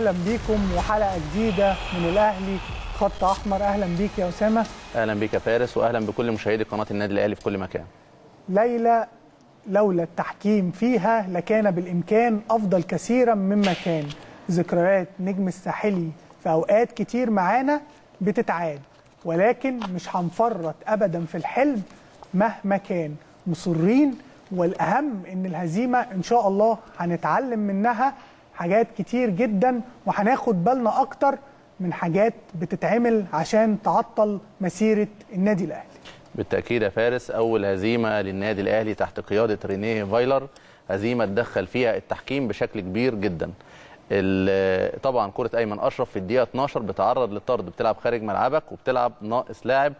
اهلا بيكم وحلقه جديده من الاهلي خط احمر اهلا بيك يا اسامه اهلا بك يا فارس واهلا بكل مشاهدي قناه النادي الاهلي في كل مكان ليلى لولا التحكيم فيها لكان بالامكان افضل كثيرا مما كان ذكريات نجم الساحلي في اوقات كتير معانا بتتعاد ولكن مش هنفرط ابدا في الحلم مهما كان مصرين والاهم ان الهزيمه ان شاء الله هنتعلم منها حاجات كتير جدا وهناخد بالنا اكتر من حاجات بتتعمل عشان تعطل مسيره النادي الاهلي بالتاكيد يا فارس اول هزيمه للنادي الاهلي تحت قياده رينيه فايلر هزيمه تدخل فيها التحكيم بشكل كبير جدا ال- طبعا كره ايمن اشرف في الدقيقه 12 بتعرض للطرد بتلعب خارج ملعبك وبتلعب ناقص لاعب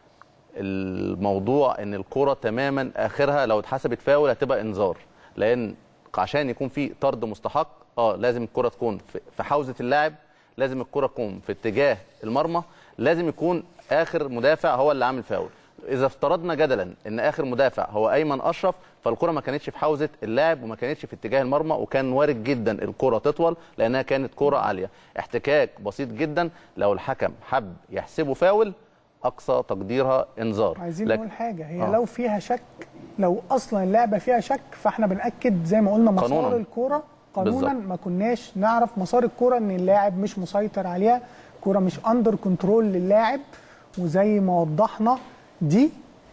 الموضوع ان الكره تماما اخرها لو اتحسبت فاول هتبقى انذار لان عشان يكون في طرد مستحق اه لازم الكره تكون في- في حوزه اللاعب لازم الكره تكون في اتجاه المرمى لازم يكون اخر مدافع هو اللي عامل فاول اذا افترضنا جدلا ان اخر مدافع هو ايمن اشرف فالكره ما كانتش في حوزه اللاعب وما كانتش في اتجاه المرمى وكان وارد جدا الكره تطول لانها كانت كره عاليه احتكاك بسيط جدا لو الحكم حب يحسبه فاول اقصى تقديرها انذار عايزين لكن- نقول حاجه هي آه. لو فيها شك لو اصلا اللعبه فيها شك فاحنا بناكد زي ما قلنا مسار قانوناً. الكوره قانونا بالظبط. ما كناش نعرف مسار الكوره ان اللاعب مش مسيطر عليها الكوره مش اندر كنترول للاعب وزي ما وضحنا دي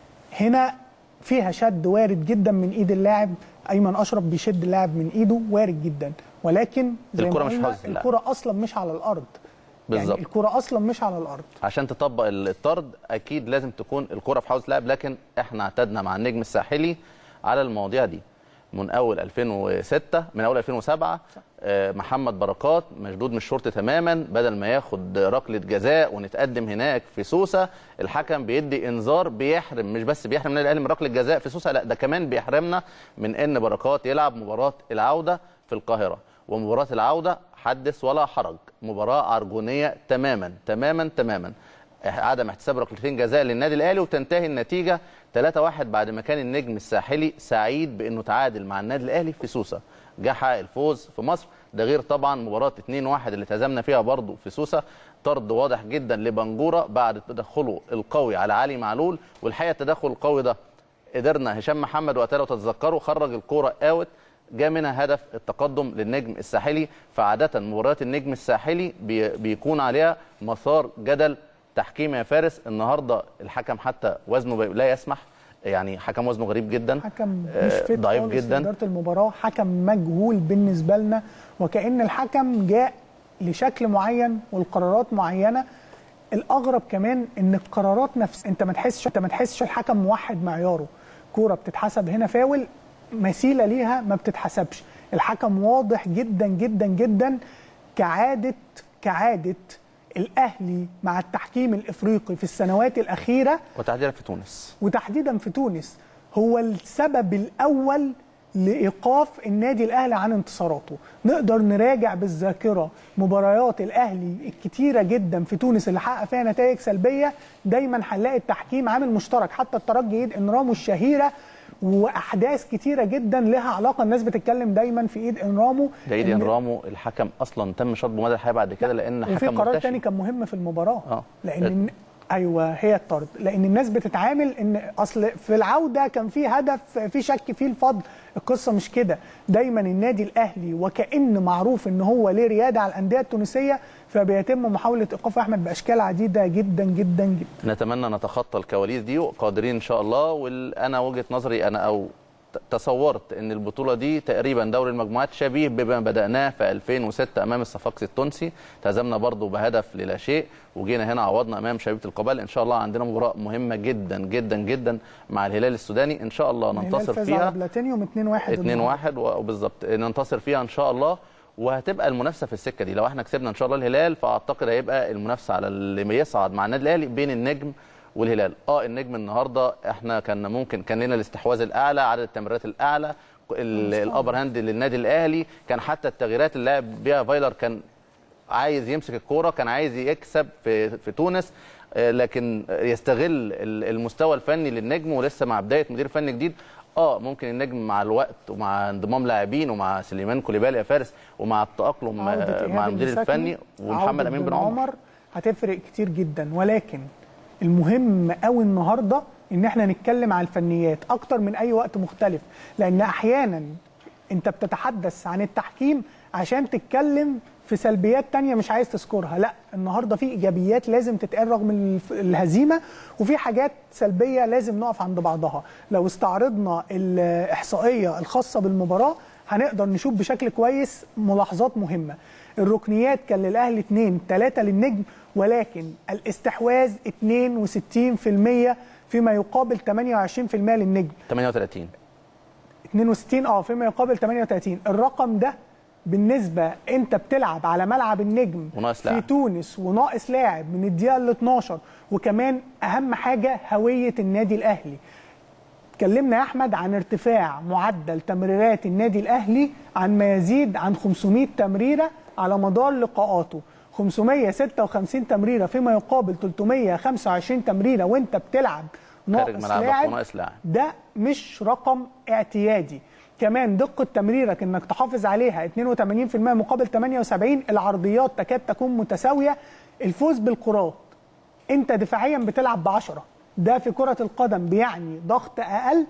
هنا فيها شد وارد جدا من ايد اللاعب ايمن اشرف بيشد اللاعب من ايده وارد جدا ولكن زي ما الكرة مش قلنا حظ اللاعب. الكوره اصلا مش على الارض بالظبط. يعني الكوره اصلا مش على الارض عشان تطبق الطرد اكيد لازم تكون الكره في حوزه لاعب لكن احنا اعتدنا مع النجم الساحلي على المواضيع دي من اول 2006 من اول 2007 آه، محمد بركات مشدود من الشرطه تماما بدل ما ياخد ركله جزاء ونتقدم هناك في سوسه الحكم بيدي انذار بيحرم مش بس بيحرم النادي الاهلي من ركله جزاء في سوسه لا ده كمان بيحرمنا من ان بركات يلعب مباراه العوده في القاهره ومباراه العوده حدث ولا حرج مباراه عرجونيه تماما تماما تماما عدم احتساب ركلتين جزاء للنادي الاهلي وتنتهي النتيجه 3-1 بعد ما كان النجم الساحلي سعيد بانه تعادل مع النادي الاهلي في سوسه جه حقق الفوز في مصر ده غير طبعا مباراه 2-1 اللي تهزمنا فيها برضه في سوسه طرد واضح جدا لبنجوره بعد تدخله القوي على علي معلول والحقيقه التدخل القوي ده قدرنا هشام محمد وقتها لو تتذكروا خرج الكوره اوت جاء منها هدف التقدم للنجم الساحلي فعاده مباريات النجم الساحلي بي بيكون عليها مسار جدل تحكيم يا فارس النهارده الحكم حتى وزنه بي- لا يسمح يعني حكم وزنه غريب جدا حكم مش آه، فيت ضعيف خالص جدا. في اداره المباراه حكم مجهول بالنسبه لنا وكان الحكم جاء لشكل معين والقرارات معينه الاغرب كمان ان القرارات نفس انت ما تحسش انت ما تحسش الحكم موحد معياره كوره بتتحسب هنا فاول مثيله ليها ما بتتحسبش الحكم واضح جدا جدا جدا كعاده كعاده الاهلي مع التحكيم الافريقي في السنوات الاخيره وتحديدا في تونس وتحديدا في تونس هو السبب الاول لايقاف النادي الاهلي عن انتصاراته نقدر نراجع بالذاكره مباريات الاهلي الكتيره جدا في تونس اللي حقق فيها نتائج سلبيه دايما هنلاقي التحكيم عامل مشترك حتى الترجي ايد انرامو الشهيره واحداث كتيره جدا لها علاقه الناس بتتكلم دايما في ايد انرامو ده ايد إن- انرامو الحكم اصلا تم شطبه مدى الحياه بعد كده لان وفي حكم قرار مرتشي. تاني كان مهم في المباراه آه. لان ايوه هي الطرد لان الناس بتتعامل ان اصل في العوده كان في هدف في شك فيه الفضل القصه مش كده دايما النادي الاهلي وكان معروف ان هو ليه رياده على الانديه التونسيه فبيتم محاوله ايقاف احمد باشكال عديده جدا جدا جدا نتمنى نتخطى الكواليس دي وقادرين ان شاء الله وانا وجهه نظري انا او ت- تصورت ان البطوله دي تقريبا دوري المجموعات شبيه بما بداناه في 2006 امام الصفاقسي التونسي تهزمنا برضو بهدف للا شيء وجينا هنا عوضنا امام شبيبه القبائل ان شاء الله عندنا مباراه مهمه جدا جدا جدا مع الهلال السوداني ان شاء الله الهلال ننتصر فاز فيها على بلاتينيوم 2-1 2 1 وبالظبط ننتصر فيها ان شاء الله وهتبقى المنافسه في السكه دي لو احنا كسبنا ان شاء الله الهلال فاعتقد هيبقى المنافسه على اللي بيصعد مع النادي الاهلي بين النجم والهلال اه النجم النهارده احنا كان ممكن كان لنا الاستحواذ الاعلى عدد التمريرات الاعلى ال- الابر هاند للنادي الاهلي كان حتى التغييرات اللي لعب بيها فايلر كان عايز يمسك الكوره كان عايز يكسب في في تونس آه، لكن يستغل ال- المستوى الفني للنجم ولسه مع بدايه مدير فني جديد اه ممكن النجم مع الوقت ومع انضمام لاعبين ومع سليمان كوليبالي يا فارس ومع التاقلم عودة آه، إيهاب مع المدير المساكني، الفني ومحمد عودة امين بن عمر هتفرق كتير جدا ولكن المهم قوي النهارده ان احنا نتكلم على الفنيات اكتر من اي وقت مختلف لان احيانا انت بتتحدث عن التحكيم عشان تتكلم في سلبيات تانية مش عايز تذكرها لا النهارده في ايجابيات لازم تتقال رغم الف- الهزيمه وفي حاجات سلبيه لازم نقف عند بعضها لو استعرضنا الاحصائيه الخاصه بالمباراه هنقدر نشوف بشكل كويس ملاحظات مهمه الركنيات كان للاهلي 2 3 للنجم ولكن الاستحواذ 62% فيما يقابل 28% للنجم 38 62 اه فيما يقابل 38 الرقم ده بالنسبه انت بتلعب على ملعب النجم وناقص في لاعب. تونس وناقص لاعب من الدقيقه ال 12 وكمان اهم حاجه هويه النادي الاهلي اتكلمنا يا احمد عن ارتفاع معدل تمريرات النادي الاهلي عن ما يزيد عن 500 تمريره على مدار لقاءاته 556 تمريره فيما يقابل 325 تمريره وانت بتلعب خارج ناقص ملعبك لاعب وناقص لاعب. ده مش رقم اعتيادي كمان دقة تمريرك انك تحافظ عليها 82% مقابل 78 العرضيات تكاد تكون متساوية الفوز بالكرات انت دفاعيا بتلعب بعشرة ده في كرة القدم بيعني ضغط اقل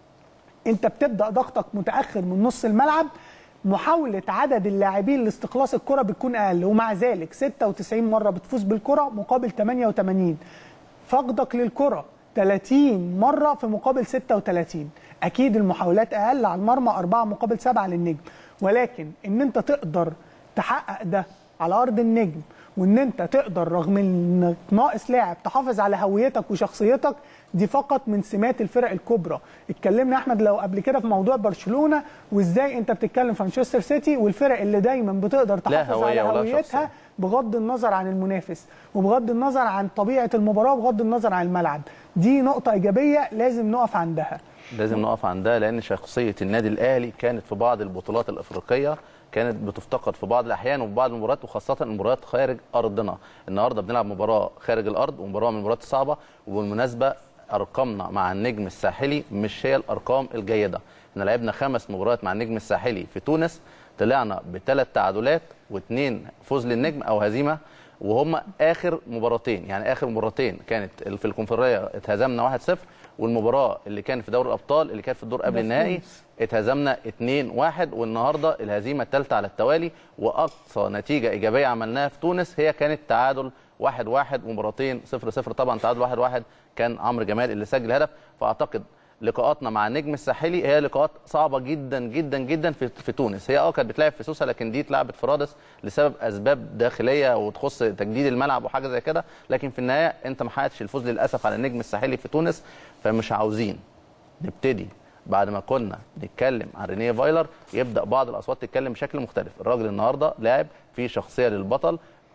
انت بتبدا ضغطك متاخر من نص الملعب محاولة عدد اللاعبين لاستخلاص الكرة بتكون أقل ومع ذلك 96 مرة بتفوز بالكرة مقابل 88 فقدك للكرة 30 مرة في مقابل 36 أكيد المحاولات أقل على المرمى 4 مقابل 7 للنجم ولكن إن أنت تقدر تحقق ده على أرض النجم وإن أنت تقدر رغم إنك ناقص لاعب تحافظ على هويتك وشخصيتك دي فقط من سمات الفرق الكبرى اتكلمنا يا احمد لو قبل كده في موضوع برشلونه وازاي انت بتتكلم في مانشستر سيتي والفرق اللي دايما بتقدر تحافظ هوية على ولا هويتها شخصية. بغض النظر عن المنافس وبغض النظر عن طبيعه المباراه وبغض النظر عن الملعب دي نقطه ايجابيه لازم نقف عندها لازم نقف عندها لان شخصيه النادي الاهلي كانت في بعض البطولات الافريقيه كانت بتفتقد في بعض الاحيان وفي بعض المباريات وخاصه المباريات خارج ارضنا النهارده بنلعب مباراه خارج الارض ومباراه من المباريات الصعبه وبالمناسبه ارقامنا مع النجم الساحلي مش هي الارقام الجيده احنا لعبنا خمس مباريات مع النجم الساحلي في تونس طلعنا بثلاث تعادلات واثنين فوز للنجم او هزيمه وهم اخر مباراتين يعني اخر مباراتين كانت في الكونفدراليه اتهزمنا 1-0 والمباراه اللي كانت في دوري الابطال اللي كانت في الدور قبل ده في النهائي تونس. اتهزمنا 2-1 والنهارده الهزيمه الثالثه على التوالي واقصى نتيجه ايجابيه عملناها في تونس هي كانت تعادل 1-1 ومباراتين 0-0 طبعا تعادل 1-1 كان عمرو جمال اللي سجل هدف فاعتقد لقاءاتنا مع النجم الساحلي هي لقاءات صعبه جدا جدا جدا في, في تونس هي اه كانت بتلعب في سوسه لكن دي اتلعبت في رادس لسبب اسباب داخليه وتخص تجديد الملعب وحاجه زي كده لكن في النهايه انت ما حققتش الفوز للاسف على النجم الساحلي في تونس فمش عاوزين نبتدي بعد ما كنا نتكلم عن رينيه فايلر يبدا بعض الاصوات تتكلم بشكل مختلف الراجل النهارده لاعب فيه شخصيه للبطل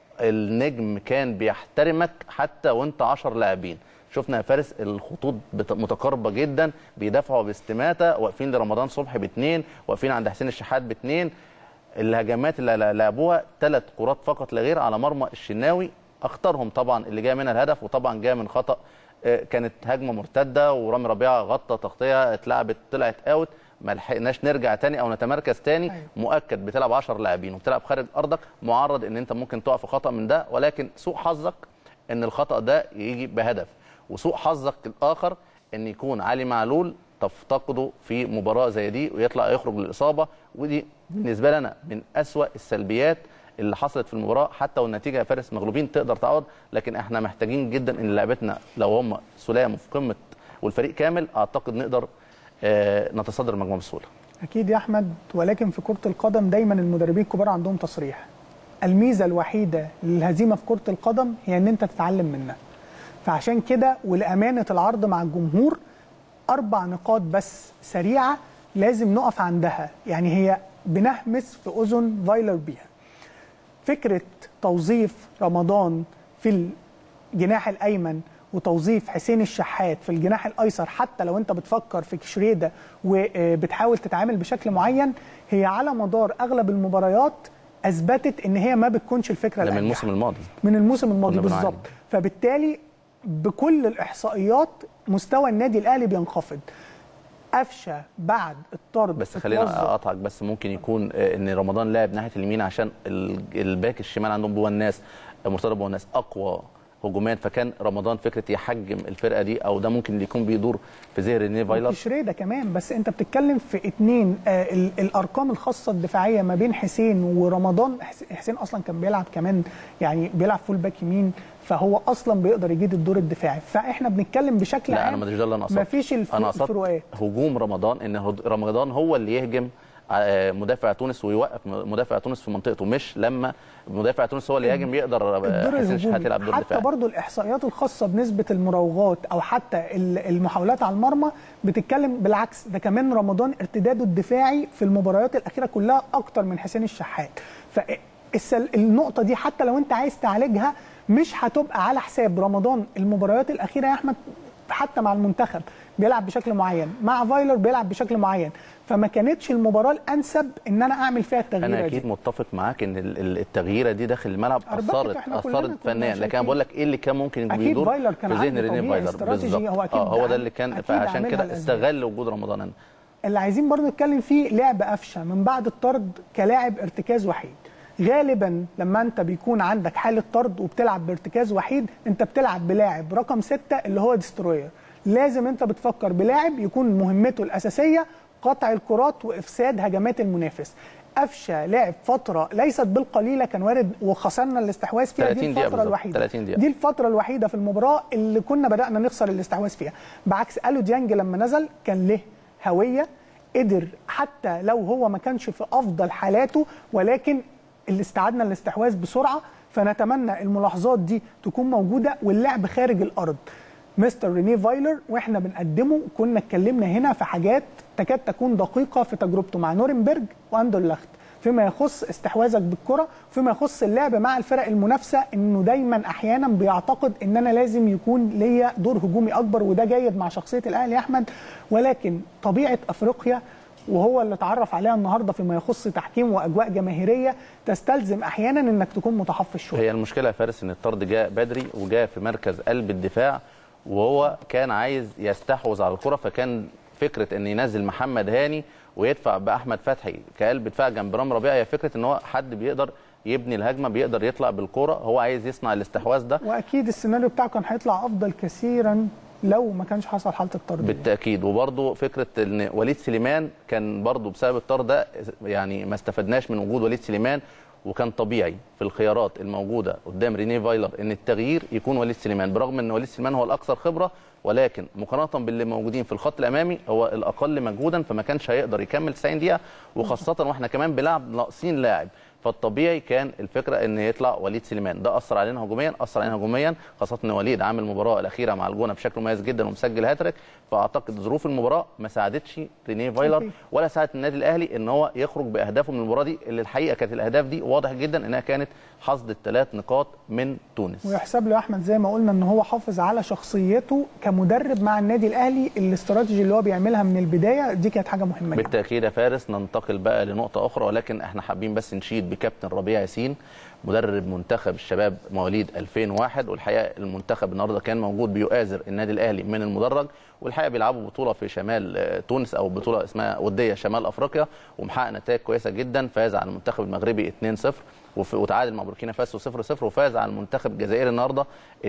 النجم كان بيحترمك حتى وانت 10 لاعبين شفنا يا فارس الخطوط بت- متقاربه جدا بيدافعوا باستماته واقفين لرمضان صبحي باثنين واقفين عند حسين الشحات باثنين الهجمات اللي لا- لعبوها ثلاث كرات فقط لا غير على مرمى الشناوي اختارهم طبعا اللي جاي منها الهدف وطبعا جاي من خطا آه، كانت هجمه مرتده ورامي ربيعه غطى تغطيه اتلعبت طلعت اوت ما لحقناش نرجع تاني او نتمركز تاني أيوة. مؤكد بتلعب 10 لاعبين وبتلعب خارج ارضك معرض ان انت ممكن تقع في خطا من ده ولكن سوء حظك ان الخطا ده يجي بهدف وسوء حظك الاخر ان يكون علي معلول تفتقده في مباراه زي دي ويطلع يخرج للاصابه ودي بالنسبه لنا من اسوا السلبيات اللي حصلت في المباراه حتى والنتيجه يا فارس مغلوبين تقدر تعوض لكن احنا محتاجين جدا ان لعبتنا لو هم سلام وفي قمه والفريق كامل اعتقد نقدر آه، نتصدر المجموعه بسهوله اكيد يا احمد ولكن في كره القدم دايما المدربين الكبار عندهم تصريح الميزه الوحيده للهزيمه في كره القدم هي ان انت تتعلم منها فعشان كده ولامانه العرض مع الجمهور اربع نقاط بس سريعه لازم نقف عندها يعني هي بنهمس في اذن فايلر بيها فكره توظيف رمضان في الجناح الايمن وتوظيف حسين الشحات في الجناح الايسر حتى لو انت بتفكر في كشريده وبتحاول تتعامل بشكل معين هي على مدار اغلب المباريات اثبتت ان هي ما بتكونش الفكره ده من الأنجح. الموسم الماضي من الموسم الماضي كنا بنعاني. بالظبط فبالتالي بكل الاحصائيات مستوى النادي الاهلي بينخفض قفشه بعد الطرد بس خلينا اتوظف. اقطعك بس ممكن يكون آه، ان رمضان لعب ناحيه اليمين عشان ال- الباك الشمال عندهم بوالناس مرتضى بوالناس اقوى هجوميا فكان رمضان فكره يحجم الفرقه دي او ده ممكن اللي يكون بيدور في ذهن رينيه فايلر مش ريده كمان بس انت بتتكلم في اتنين آه ال- الارقام الخاصه الدفاعيه ما بين حسين ورمضان حس- حسين اصلا كان بيلعب كمان يعني بيلعب فول باك يمين فهو اصلا بيقدر يجيد الدور الدفاعي فاحنا بنتكلم بشكل لا عام انا مش ده اللي انا قصدت مفيش الف- انا قصدت الفروقات هجوم رمضان ان هد- رمضان هو اللي يهجم آه، مدافع تونس ويوقف مدافع تونس في منطقته مش لما مدافع تونس هو اللي يهاجم يقدر آه، الدور حسين شحات الهجومي يلعب دور حتى دفاعي برضو الاحصائيات الخاصه بنسبه المراوغات او حتى ال- المحاولات على المرمى بتتكلم بالعكس ده كمان رمضان ارتداده الدفاعي في المباريات الاخيره كلها اكتر من حسين الشحات فالنقطه دي حتى لو انت عايز تعالجها مش هتبقى على حساب رمضان المباريات الاخيره يا احمد حتى مع المنتخب بيلعب بشكل معين مع فايلر بيلعب بشكل معين فما كانتش المباراه الانسب ان انا اعمل فيها التغييره انا دي اكيد متفق معاك ان ال- ال- التغييره دي داخل الملعب أربكت اثرت إحنا كلنا اثرت كنا فنيا لكن شايفين. انا بقول لك ايه اللي كان ممكن أكيد بيدور فايلر كان في ذهن عنده رينيه طبيعي فايلر استراتيجي، بالظبط هو أكيد اه هو عن- ده اللي كان أكيد فعشان عاملها كده الأسباب. استغل وجود رمضان هنا اللي عايزين برضو نتكلم فيه لعب قفشه من بعد الطرد كلاعب ارتكاز وحيد غالبا لما انت بيكون عندك حاله طرد وبتلعب بارتكاز وحيد انت بتلعب بلاعب رقم ستة اللي هو ديستروير لازم انت بتفكر بلاعب يكون مهمته الاساسيه قطع الكرات وافساد هجمات المنافس قفشه لعب فتره ليست بالقليله كان وارد وخسرنا الاستحواذ فيها 30 دي دقيقة الفتره بالظبط، الوحيده 30 دقيقة. دي الفتره الوحيده في المباراه اللي كنا بدانا نخسر الاستحواذ فيها بعكس الو ديانج لما نزل كان له هويه قدر حتى لو هو ما كانش في افضل حالاته ولكن اللي استعدنا الاستحواذ بسرعه فنتمنى الملاحظات دي تكون موجوده واللعب خارج الارض مستر رينيه فايلر واحنا بنقدمه كنا اتكلمنا هنا في حاجات تكاد تكون دقيقه في تجربته مع نورنبرج واندرلخت فيما يخص استحواذك بالكره فيما يخص اللعب مع الفرق المنافسه انه دايما احيانا بيعتقد ان انا لازم يكون ليا دور هجومي اكبر وده جيد مع شخصيه الاهلي يا احمد ولكن طبيعه افريقيا وهو اللي اتعرف عليها النهارده فيما يخص تحكيم واجواء جماهيريه تستلزم احيانا انك تكون متحفظ شويه هي المشكله يا فارس ان الطرد جاء بدري وجاء في مركز قلب الدفاع وهو كان عايز يستحوذ على الكره فكان فكره ان ينزل محمد هاني ويدفع باحمد فتحي كقلب دفاع جنب رام ربيعه هي فكره ان هو حد بيقدر يبني الهجمه بيقدر يطلع بالكره هو عايز يصنع الاستحواذ ده واكيد السيناريو بتاعه كان هيطلع افضل كثيرا لو ما كانش حصل حاله الطرد دي. بالتاكيد وبرضه فكره ان وليد سليمان كان برضه بسبب الطرد ده يعني ما استفدناش من وجود وليد سليمان وكان طبيعي في الخيارات الموجوده قدام رينيه فايلر ان التغيير يكون وليد سليمان برغم ان وليد سليمان هو الاكثر خبره ولكن مقارنه باللي موجودين في الخط الامامي هو الاقل مجهودا فما كانش هيقدر يكمل 90 دقيقه وخاصه واحنا كمان بنلعب ناقصين لاعب فالطبيعي كان الفكره ان يطلع وليد سليمان ده اثر علينا هجوميا اثر علينا هجوميا خاصه ان وليد عامل المباراه الاخيره مع الجونه بشكل مميز جدا ومسجل هاتريك فاعتقد ظروف المباراه ما ساعدتش رينيه فايلر أوكي. ولا ساعدت النادي الاهلي ان هو يخرج باهدافه من المباراه دي اللي الحقيقه كانت الاهداف دي واضح جدا انها كانت حصد الثلاث نقاط من تونس ويحسب له يا احمد زي ما قلنا ان هو حافظ على شخصيته كمدرب مع النادي الاهلي الاستراتيجي اللي هو بيعملها من البدايه دي كانت حاجه مهمه جدا بالتاكيد يا فارس ننتقل بقى لنقطه اخرى ولكن احنا حابين بس نشيد بكابتن ربيع ياسين مدرب منتخب الشباب مواليد 2001 والحقيقه المنتخب النهارده كان موجود بيؤازر النادي الاهلي من المدرج والحقيقه بيلعبوا بطوله في شمال آه، تونس او بطوله اسمها وديه شمال افريقيا ومحقق نتائج كويسه جدا فاز على المنتخب المغربي 2-0 وف- وتعادل مع بوركينا فاسو 0-0 وفاز على المنتخب الجزائري النهارده 2-1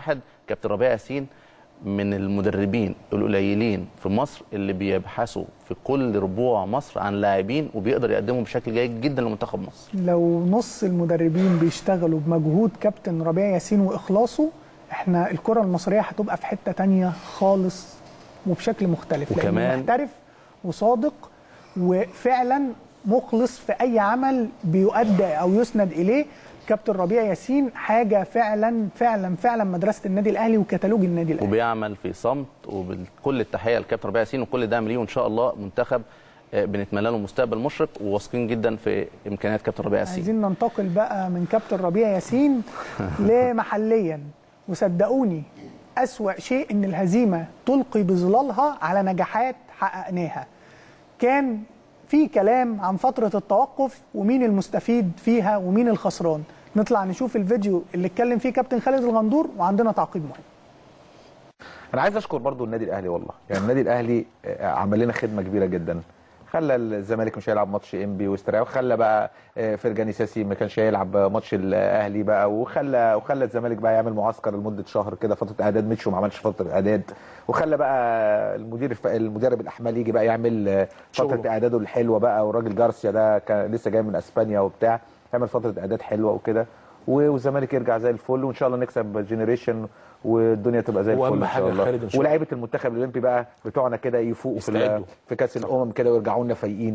كابتن ربيع ياسين من المدربين القليلين في مصر اللي بيبحثوا في كل ربوع مصر عن لاعبين وبيقدر يقدمهم بشكل جيد جدا لمنتخب مصر لو نص المدربين بيشتغلوا بمجهود كابتن ربيع ياسين واخلاصه احنا الكره المصريه هتبقى في حته تانية خالص وبشكل مختلف لأنه وكمان- محترف وصادق وفعلا مخلص في اي عمل بيؤدى او يسند اليه كابتن ربيع ياسين حاجه فعلا فعلا فعلا مدرسه النادي الاهلي وكتالوج النادي الاهلي وبيعمل في صمت وبكل التحيه للكابتن ربيع ياسين وكل دعم ليه وان شاء الله منتخب آه، بنتمنى له مستقبل مشرق وواثقين جدا في امكانيات كابتن ربيع ياسين عايزين ننتقل بقى من كابتن ربيع ياسين لمحليا وصدقوني أسوأ شيء إن الهزيمة تلقي بظلالها على نجاحات حققناها كان في كلام عن فترة التوقف ومين المستفيد فيها ومين الخسران نطلع نشوف الفيديو اللي اتكلم فيه كابتن خالد الغندور وعندنا تعقيب مهم انا عايز اشكر برضو النادي الاهلي والله يعني النادي الاهلي آه، عمل لنا خدمه كبيره جدا خلى الزمالك مش هيلعب ماتش انبي واستريح وخلى بقى آه، فرجاني ساسي ما كانش هيلعب ماتش الاهلي بقى وخلى وخلى الزمالك بقى يعمل معسكر لمده شهر كده فتره اعداد ميتشو ما عملش فتره اعداد وخلى بقى المدير الف- المدرب الاحمال يجي بقى يعمل آه، فتره شغله. اعداده الحلوه بقى والراجل جارسيا ده كان لسه جاي من اسبانيا وبتاع يعمل فتره اعداد حلوه وكده و- والزمالك يرجع زي الفل وان شاء الله نكسب جنريشن والدنيا تبقى زي الفل وأهم ان حاجة شاء الله خالد إن شاء الله. ولاعيبه المنتخب الاولمبي بقى بتوعنا كده يفوقوا في ال- يستعدوا. في كاس الامم كده ويرجعوا لنا فايقين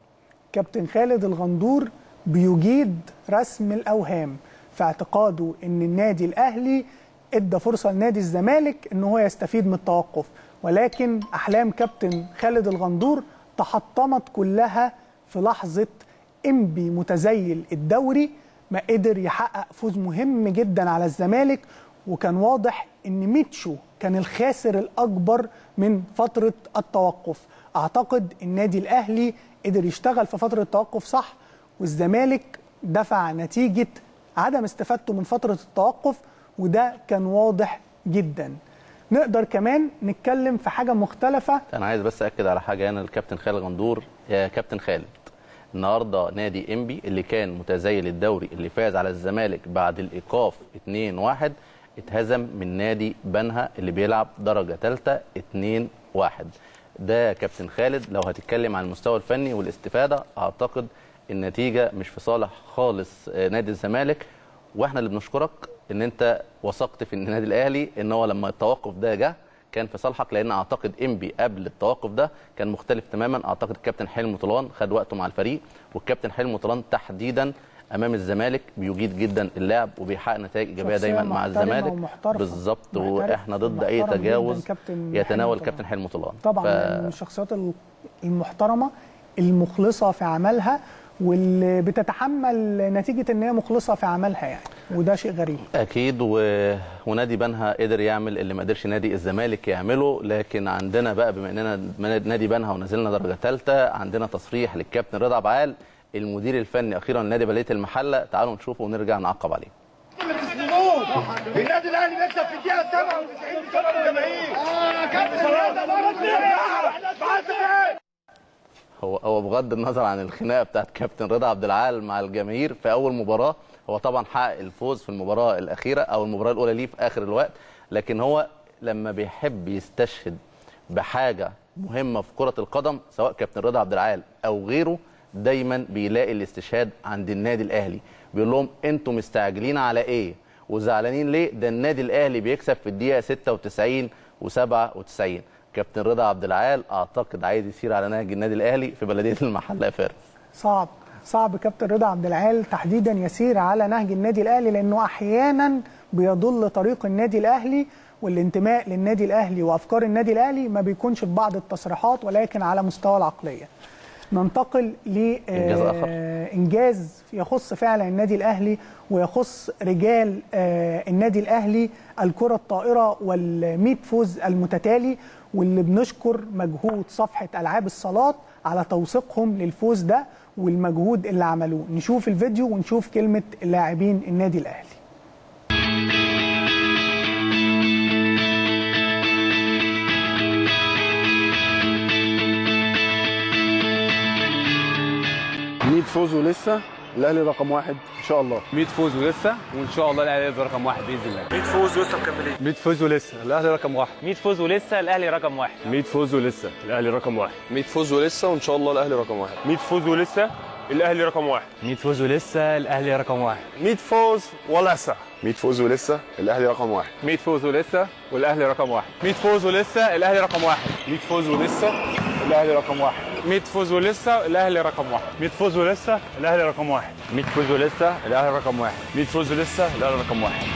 كابتن خالد الغندور بيجيد رسم الاوهام في اعتقاده ان النادي الاهلي ادى فرصه لنادي الزمالك ان هو يستفيد من التوقف ولكن احلام كابتن خالد الغندور تحطمت كلها في لحظه انبي متزيل الدوري ما قدر يحقق فوز مهم جدا على الزمالك وكان واضح ان ميتشو كان الخاسر الاكبر من فتره التوقف اعتقد النادي الاهلي قدر يشتغل في فتره التوقف صح والزمالك دفع نتيجه عدم استفادته من فتره التوقف وده كان واضح جدا نقدر كمان نتكلم في حاجه مختلفه انا عايز بس اكد على حاجه هنا الكابتن خالد غندور يا كابتن خالد النهارده نادي انبي اللي كان متزيل الدوري اللي فاز على الزمالك بعد الايقاف 2-1 اتهزم من نادي بنها اللي بيلعب درجه ثالثه 2-1 ده يا كابتن خالد لو هتتكلم عن المستوى الفني والاستفاده اعتقد النتيجه مش في صالح خالص آه، نادي الزمالك واحنا اللي بنشكرك ان انت وثقت في النادي الاهلي ان هو لما التوقف ده جه كان في صالحك لان اعتقد انبي قبل التوقف ده كان مختلف تماما اعتقد الكابتن حلمي طولان خد وقته مع الفريق والكابتن حلمي طولان تحديدا امام الزمالك بيجيد جدا اللعب وبيحقق نتائج ايجابيه شخصية دايما مع محترمة الزمالك ومحترفة. بالظبط محترف واحنا ضد اي ومحترم تجاوز جداً كابتن يتناول حلمي كابتن طولان. حلمي طولان طبعا ف- من الشخصيات المحترمه المخلصه في عملها واللي بتتحمل نتيجه ان هي مخلصه في عملها يعني وده شيء غريب اكيد و... ونادي بنها قدر يعمل اللي ما قدرش نادي الزمالك يعمله لكن عندنا بقى بما اننا نادي بنها ونزلنا درجه ثالثه عندنا تصريح للكابتن رضا عبعال المدير الفني اخيرا لنادي بلديه المحله تعالوا نشوفه ونرجع نعقب عليه النادي الاهلي بيكسب في الدقيقه 97 بسبب الجماهير اه كابتن هو هو بغض النظر عن الخناقه بتاعت كابتن رضا عبد العال مع الجماهير في اول مباراه هو طبعا حقق الفوز في المباراه الاخيره او المباراه الاولى ليه في اخر الوقت لكن هو لما بيحب يستشهد بحاجه مهمه في كره القدم سواء كابتن رضا عبد العال او غيره دايما بيلاقي الاستشهاد عند النادي الاهلي بيقول لهم انتوا مستعجلين على ايه وزعلانين ليه ده النادي الاهلي بيكسب في الدقيقه 96 و97 كابتن رضا عبد العال اعتقد عايز يسير على نهج النادي الاهلي في بلديه المحله يا فارس صعب صعب كابتن رضا عبد العال تحديدا يسير على نهج النادي الاهلي لانه احيانا بيضل طريق النادي الاهلي والانتماء للنادي الاهلي وافكار النادي الاهلي ما بيكونش في بعض التصريحات ولكن على مستوى العقليه. ننتقل ل إنجاز آخر. آه، انجاز يخص فعلا النادي الاهلي ويخص رجال آه، النادي الاهلي الكره الطائره وال100 فوز المتتالي واللي بنشكر مجهود صفحه العاب الصالات على توثيقهم للفوز ده والمجهود اللي عملوه نشوف الفيديو ونشوف كلمه اللاعبين النادي الاهلي 100 فوز ولسه الاهلي رقم واحد ان شاء الله 100 فوز ولسه وان شاء الله الاهلي يفضل رقم واحد باذن الله 100 فوز ولسه مكملين 100 فوز ولسه الاهلي رقم واحد 100 فوز ولسه الاهلي رقم واحد 100 فوز ولسه الاهلي رقم واحد 100 فوز ولسه وان شاء الله الاهلي رقم واحد 100 فوز ولسه الاهلي رقم واحد 100 فوز ولسه الاهلي رقم واحد 100 فوز ولسه 100 فوز ولسه الاهلي رقم واحد 100 فوز ولسه والاهلي رقم واحد 100 فوز ولسه الاهلي رقم واحد 100 فوز ولسه الاهلي رقم واحد 100 فوز ولسه الاهلي رقم واحد 100 فوز ولسه الاهلي رقم واحد 100 فوز ولسه الاهلي رقم واحد 100 فوز ولسه الاهلي رقم واحد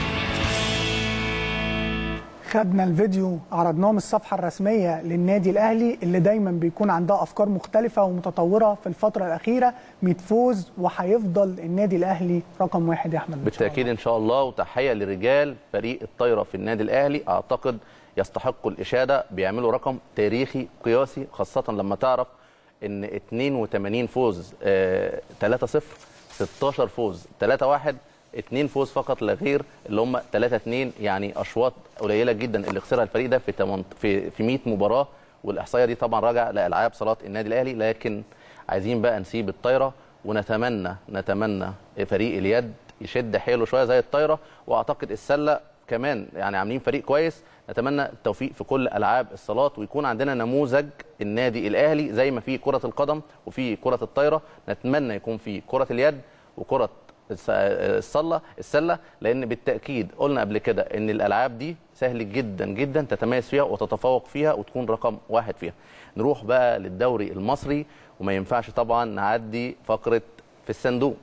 خدنا الفيديو عرضناه من الصفحه الرسميه للنادي الاهلي اللي دايما بيكون عندها افكار مختلفه ومتطوره في الفتره الاخيره 100 فوز وهيفضل النادي الاهلي رقم واحد يا احمد إن شاء بالتاكيد ان شاء الله وتحيه لرجال فريق الطايره في النادي الاهلي اعتقد يستحقوا الاشاده بيعملوا رقم تاريخي قياسي خاصه لما تعرف ان 82 فوز آه 3-0 16 فوز 3-1 اتنين فوز فقط لا غير اللي هم 3 2 يعني اشواط قليله جدا اللي خسرها الفريق ده في تمن- في في 100 مباراه والاحصائيه دي طبعا راجع لالعاب صالات النادي الاهلي لكن عايزين بقى نسيب الطايره ونتمنى نتمنى فريق اليد يشد حيله شويه زي الطايره واعتقد السله كمان يعني عاملين فريق كويس نتمنى التوفيق في كل العاب الصالات ويكون عندنا نموذج النادي الاهلي زي ما في كره القدم وفي كره الطايره نتمنى يكون في كره اليد وكره الس- الصله السله لان بالتاكيد قلنا قبل كده ان الالعاب دي سهل جدا جدا تتميز فيها وتتفوق فيها وتكون رقم واحد فيها نروح بقى للدوري المصري وما ينفعش طبعا نعدي فقره في الصندوق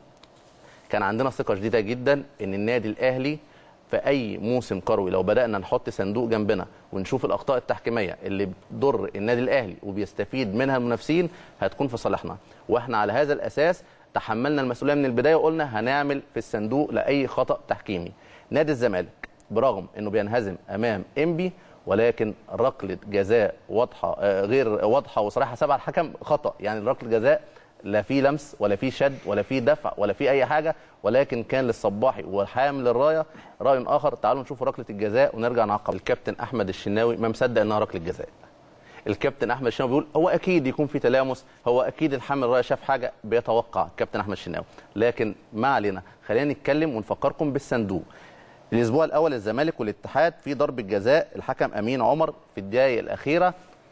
كان عندنا ثقه شديده جدا ان النادي الاهلي في اي موسم كروي لو بدانا نحط صندوق جنبنا ونشوف الاخطاء التحكيميه اللي بتضر النادي الاهلي وبيستفيد منها المنافسين هتكون في صالحنا واحنا على هذا الاساس تحملنا المسؤوليه من البدايه وقلنا هنعمل في الصندوق لاي خطا تحكيمي نادي الزمالك برغم انه بينهزم امام انبي ولكن ركله جزاء واضحه آه، غير واضحه وصريحه سبع الحكم خطا يعني ركله جزاء لا في لمس ولا في شد ولا في دفع ولا في اي حاجه ولكن كان للصباحي وحامل الرايه راي اخر تعالوا نشوف ركله الجزاء ونرجع نعقب الكابتن احمد الشناوي ما مصدق انها ركله جزاء الكابتن احمد الشناوي بيقول هو اكيد يكون في تلامس هو اكيد الحامل الرايه شاف حاجه بيتوقع الكابتن احمد الشناوي لكن ما علينا خلينا نتكلم ونفكركم بالصندوق الاسبوع الاول الزمالك والاتحاد في ضربه جزاء الحكم امين عمر في الدقائق الاخيره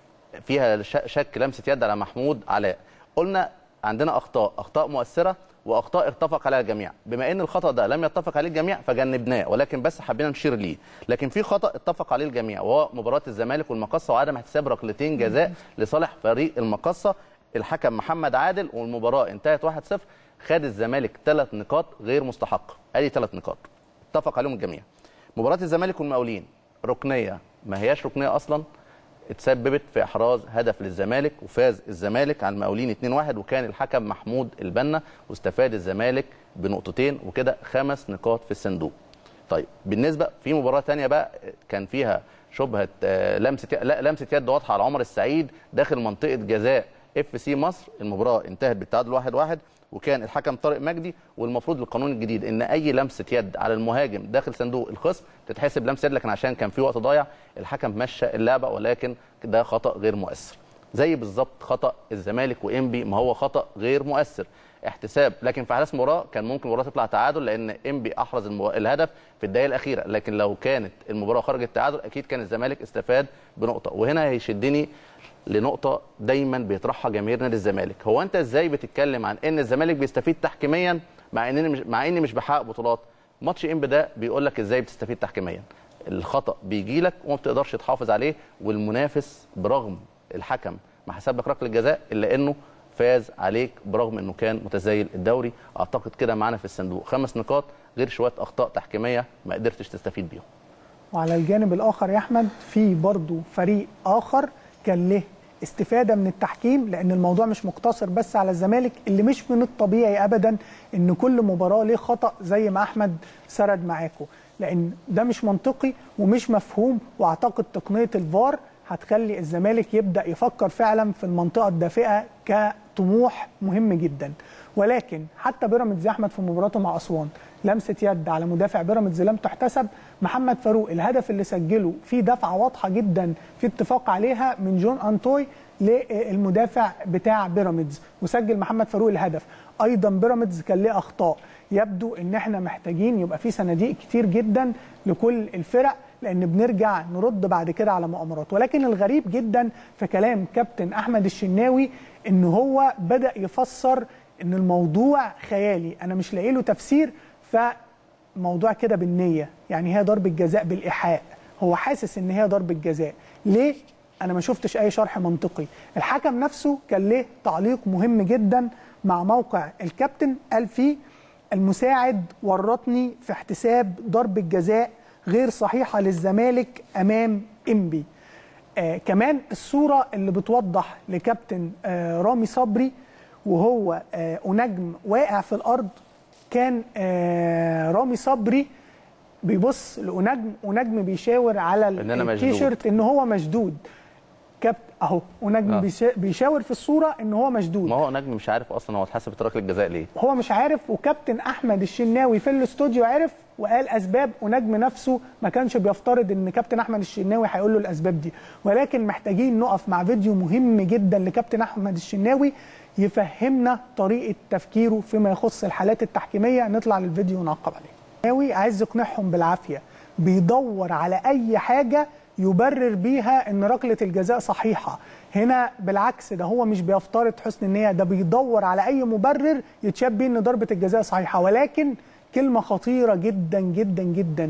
فيها ش- شك لمسه يد على محمود علاء قلنا عندنا اخطاء اخطاء مؤثره واخطاء اتفق عليها الجميع بما ان الخطا ده لم يتفق عليه الجميع فجنبناه ولكن بس حبينا نشير ليه لكن في خطا اتفق عليه الجميع وهو مباراه الزمالك والمقصه وعدم احتساب ركلتين جزاء لصالح فريق المقصه الحكم محمد عادل والمباراه انتهت 1-0 خد الزمالك ثلاث نقاط غير مستحقه ادي ثلاث نقاط اتفق عليهم الجميع مباراه الزمالك والمقاولين ركنيه ما هياش ركنيه اصلا اتسببت في احراز هدف للزمالك وفاز الزمالك على المقاولين 2-1 وكان الحكم محمود البنا واستفاد الزمالك بنقطتين وكده خمس نقاط في الصندوق. طيب بالنسبه في مباراه ثانيه بقى كان فيها شبهه آه، لمسه لا لمسه يد واضحه على عمر السعيد داخل منطقه جزاء اف سي مصر المباراه انتهت بالتعادل 1-1 واحد واحد وكان الحكم طارق مجدي والمفروض القانون الجديد ان اي لمسه يد على المهاجم داخل صندوق الخصم تتحسب لمسه يد لكن عشان كان في وقت ضايع الحكم مشى اللعبه ولكن ده خطا غير مؤثر زي بالظبط خطا الزمالك وانبي ما هو خطا غير مؤثر احتساب لكن في احداث المباراه كان ممكن المباراه تطلع تعادل لان انبي احرز المو... الهدف في الدقائق الاخيره لكن لو كانت المباراه خرجت تعادل اكيد كان الزمالك استفاد بنقطه وهنا هيشدني لنقطه دايما بيطرحها جماهير نادي الزمالك هو انت ازاي بتتكلم عن ان الزمالك بيستفيد تحكيميا مع انني مش مع اني مش بحقق بطولات ماتش انبي ده بيقول لك ازاي بتستفيد تحكيميا الخطا بيجي لك وما بتقدرش تحافظ عليه والمنافس برغم الحكم ما حسب لك ركله جزاء الا انه فاز عليك برغم انه كان متزايل الدوري اعتقد كده معانا في الصندوق خمس نقاط غير شويه اخطاء تحكيميه ما قدرتش تستفيد بيهم وعلى الجانب الاخر يا احمد في برضو فريق اخر كان له استفاده من التحكيم لان الموضوع مش مقتصر بس على الزمالك اللي مش من الطبيعي ابدا ان كل مباراه ليه خطا زي ما احمد سرد معاكم لان ده مش منطقي ومش مفهوم واعتقد تقنيه الفار هتخلي الزمالك يبدا يفكر فعلا في المنطقه الدافئه كطموح مهم جدا ولكن حتى بيراميدز يا احمد في مباراته مع اسوان لمسه يد على مدافع بيراميدز لم تحتسب محمد فاروق الهدف اللي سجله فيه دفعه واضحه جدا في اتفاق عليها من جون انتوي للمدافع بتاع بيراميدز وسجل محمد فاروق الهدف ايضا بيراميدز كان ليه اخطاء يبدو ان احنا محتاجين يبقى في صناديق كتير جدا لكل الفرق لان بنرجع نرد بعد كده على مؤامرات ولكن الغريب جدا في كلام كابتن احمد الشناوي ان هو بدا يفسر ان الموضوع خيالي انا مش لاقي له تفسير فموضوع كده بالنيه يعني هي ضربه جزاء بالايحاء هو حاسس ان هي ضربه جزاء ليه انا ما شفتش اي شرح منطقي الحكم نفسه كان ليه تعليق مهم جدا مع موقع الكابتن قال فيه المساعد ورطني في احتساب ضربه جزاء غير صحيحه للزمالك امام انبي آه كمان الصوره اللي بتوضح لكابتن آه رامي صبري وهو آه ونجم واقع في الارض كان آه رامي صبري بيبص لأنجم ونجم بيشاور على إن أنا مشدود. التيشيرت ان هو مشدود وكابت اهو ونجم آه. بيشا- بيشاور في الصوره ان هو مشدود ما هو نجم مش عارف اصلا هو اتحسبت ركله جزاء ليه هو مش عارف وكابتن احمد الشناوي في الاستوديو عرف وقال اسباب ونجم نفسه ما كانش بيفترض ان كابتن احمد الشناوي هيقول له الاسباب دي ولكن محتاجين نقف مع فيديو مهم جدا لكابتن احمد الشناوي يفهمنا طريقه تفكيره فيما يخص الحالات التحكيميه نطلع للفيديو ونعقب عليه الشناوي عايز يقنعهم بالعافيه بيدور على اي حاجه يبرر بيها ان ركله الجزاء صحيحه هنا بالعكس ده هو مش بيفترض حسن النيه ده بيدور على اي مبرر يتشاب بيه ان ضربه الجزاء صحيحه ولكن كلمه خطيره جدا جدا جدا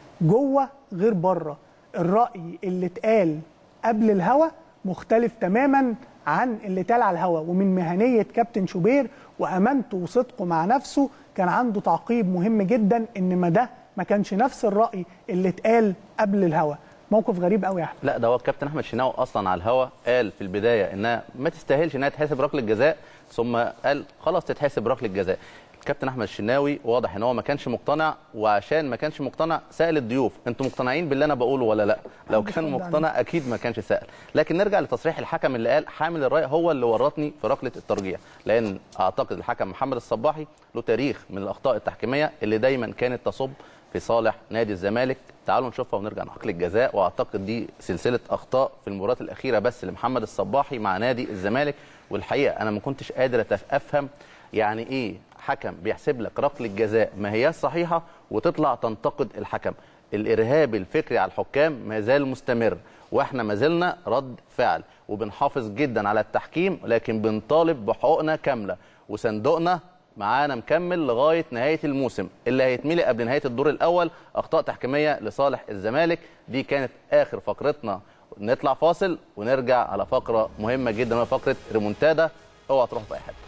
جوه غير بره الراي اللي اتقال قبل الهوا مختلف تماما عن اللي اتقال على الهوا ومن مهنيه كابتن شوبير وامانته وصدقه مع نفسه كان عنده تعقيب مهم جدا ان ما ده ما كانش نفس الراي اللي اتقال قبل الهوا موقف غريب قوي يا احمد لا ده هو الكابتن احمد شناوي اصلا على الهوا قال في البدايه انها ما تستاهلش انها تتحسب ركله جزاء ثم قال خلاص تتحسب ركله جزاء الكابتن احمد الشناوي واضح ان هو ما كانش مقتنع وعشان ما كانش مقتنع سال الضيوف انتوا مقتنعين باللي انا بقوله ولا لا لو كان رد مقتنع اكيد ما كانش سال لكن نرجع لتصريح الحكم اللي قال حامل الراي هو اللي ورطني في ركله الترجيح لان اعتقد الحكم محمد الصباحي له تاريخ من الاخطاء التحكيميه اللي دايما كانت تصب في صالح نادي الزمالك تعالوا نشوفها ونرجع نحقق الجزاء واعتقد دي سلسله اخطاء في المباراه الاخيره بس لمحمد الصباحي مع نادي الزمالك والحقيقه انا ما كنتش قادر أتف- افهم يعني ايه حكم بيحسب لك ركله جزاء ما هياش صحيحه وتطلع تنتقد الحكم الارهاب الفكري على الحكام ما زال مستمر واحنا ما زلنا رد فعل وبنحافظ جدا على التحكيم لكن بنطالب بحقوقنا كامله وصندوقنا معانا مكمل لغايه نهايه الموسم اللي هيتملي قبل نهايه الدور الاول اخطاء تحكيميه لصالح الزمالك دي كانت اخر فقرتنا نطلع فاصل ونرجع على فقره مهمه جدا وهي فقره ريمونتادا اوعى تروحوا في اي حته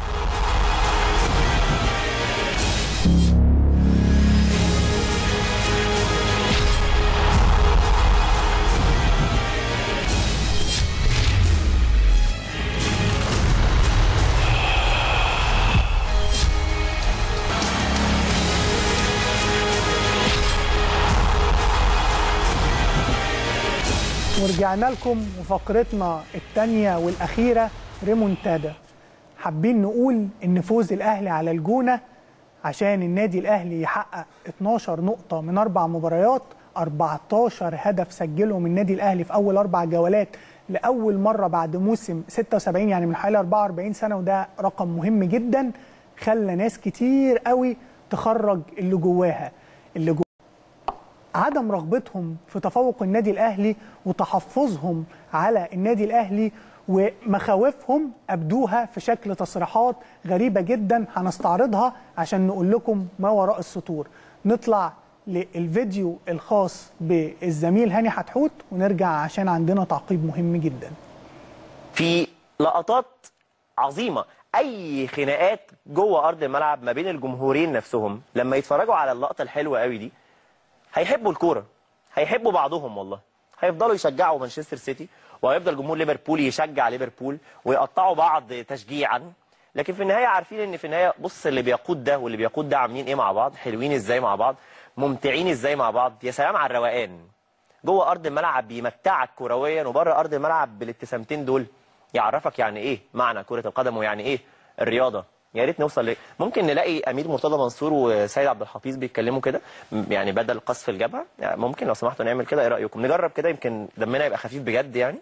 ورجعنا لكم وفقرتنا الثانية والأخيرة ريمونتادا حابين نقول إن فوز الأهلي على الجونة عشان النادي الأهلي يحقق 12 نقطة من أربع مباريات 14 هدف سجلهم النادي الأهلي في أول أربع جولات لأول مرة بعد موسم 76 يعني من حوالي 44 سنة وده رقم مهم جدا خلى ناس كتير قوي تخرج اللي جواها اللي جواها عدم رغبتهم في تفوق النادي الاهلي وتحفظهم على النادي الاهلي ومخاوفهم ابدوها في شكل تصريحات غريبه جدا هنستعرضها عشان نقول لكم ما وراء السطور نطلع للفيديو الخاص بالزميل هاني حتحوت ونرجع عشان عندنا تعقيب مهم جدا في لقطات عظيمه اي خناقات جوه ارض الملعب ما بين الجمهورين نفسهم لما يتفرجوا على اللقطه الحلوه قوي دي هيحبوا الكوره هيحبوا بعضهم والله هيفضلوا يشجعوا مانشستر سيتي وهيفضل جمهور ليفربول يشجع ليفربول ويقطعوا بعض تشجيعا لكن في النهايه عارفين ان في النهايه بص اللي بيقود ده واللي بيقود ده عاملين ايه مع بعض حلوين ازاي مع بعض ممتعين ازاي مع بعض يا سلام على الروقان جوه ارض الملعب بيمتعك كرويا وبره ارض الملعب بالابتسامتين دول يعرفك يعني ايه معنى كره القدم ويعني ايه الرياضه يا ريت نوصل ل... ممكن نلاقي امير مرتضى منصور وسيد عبد الحفيظ بيتكلموا كده م- يعني بدل قصف الجبهه يعني ممكن لو سمحتوا نعمل كده ايه رايكم نجرب كده يمكن دمنا يبقى خفيف بجد يعني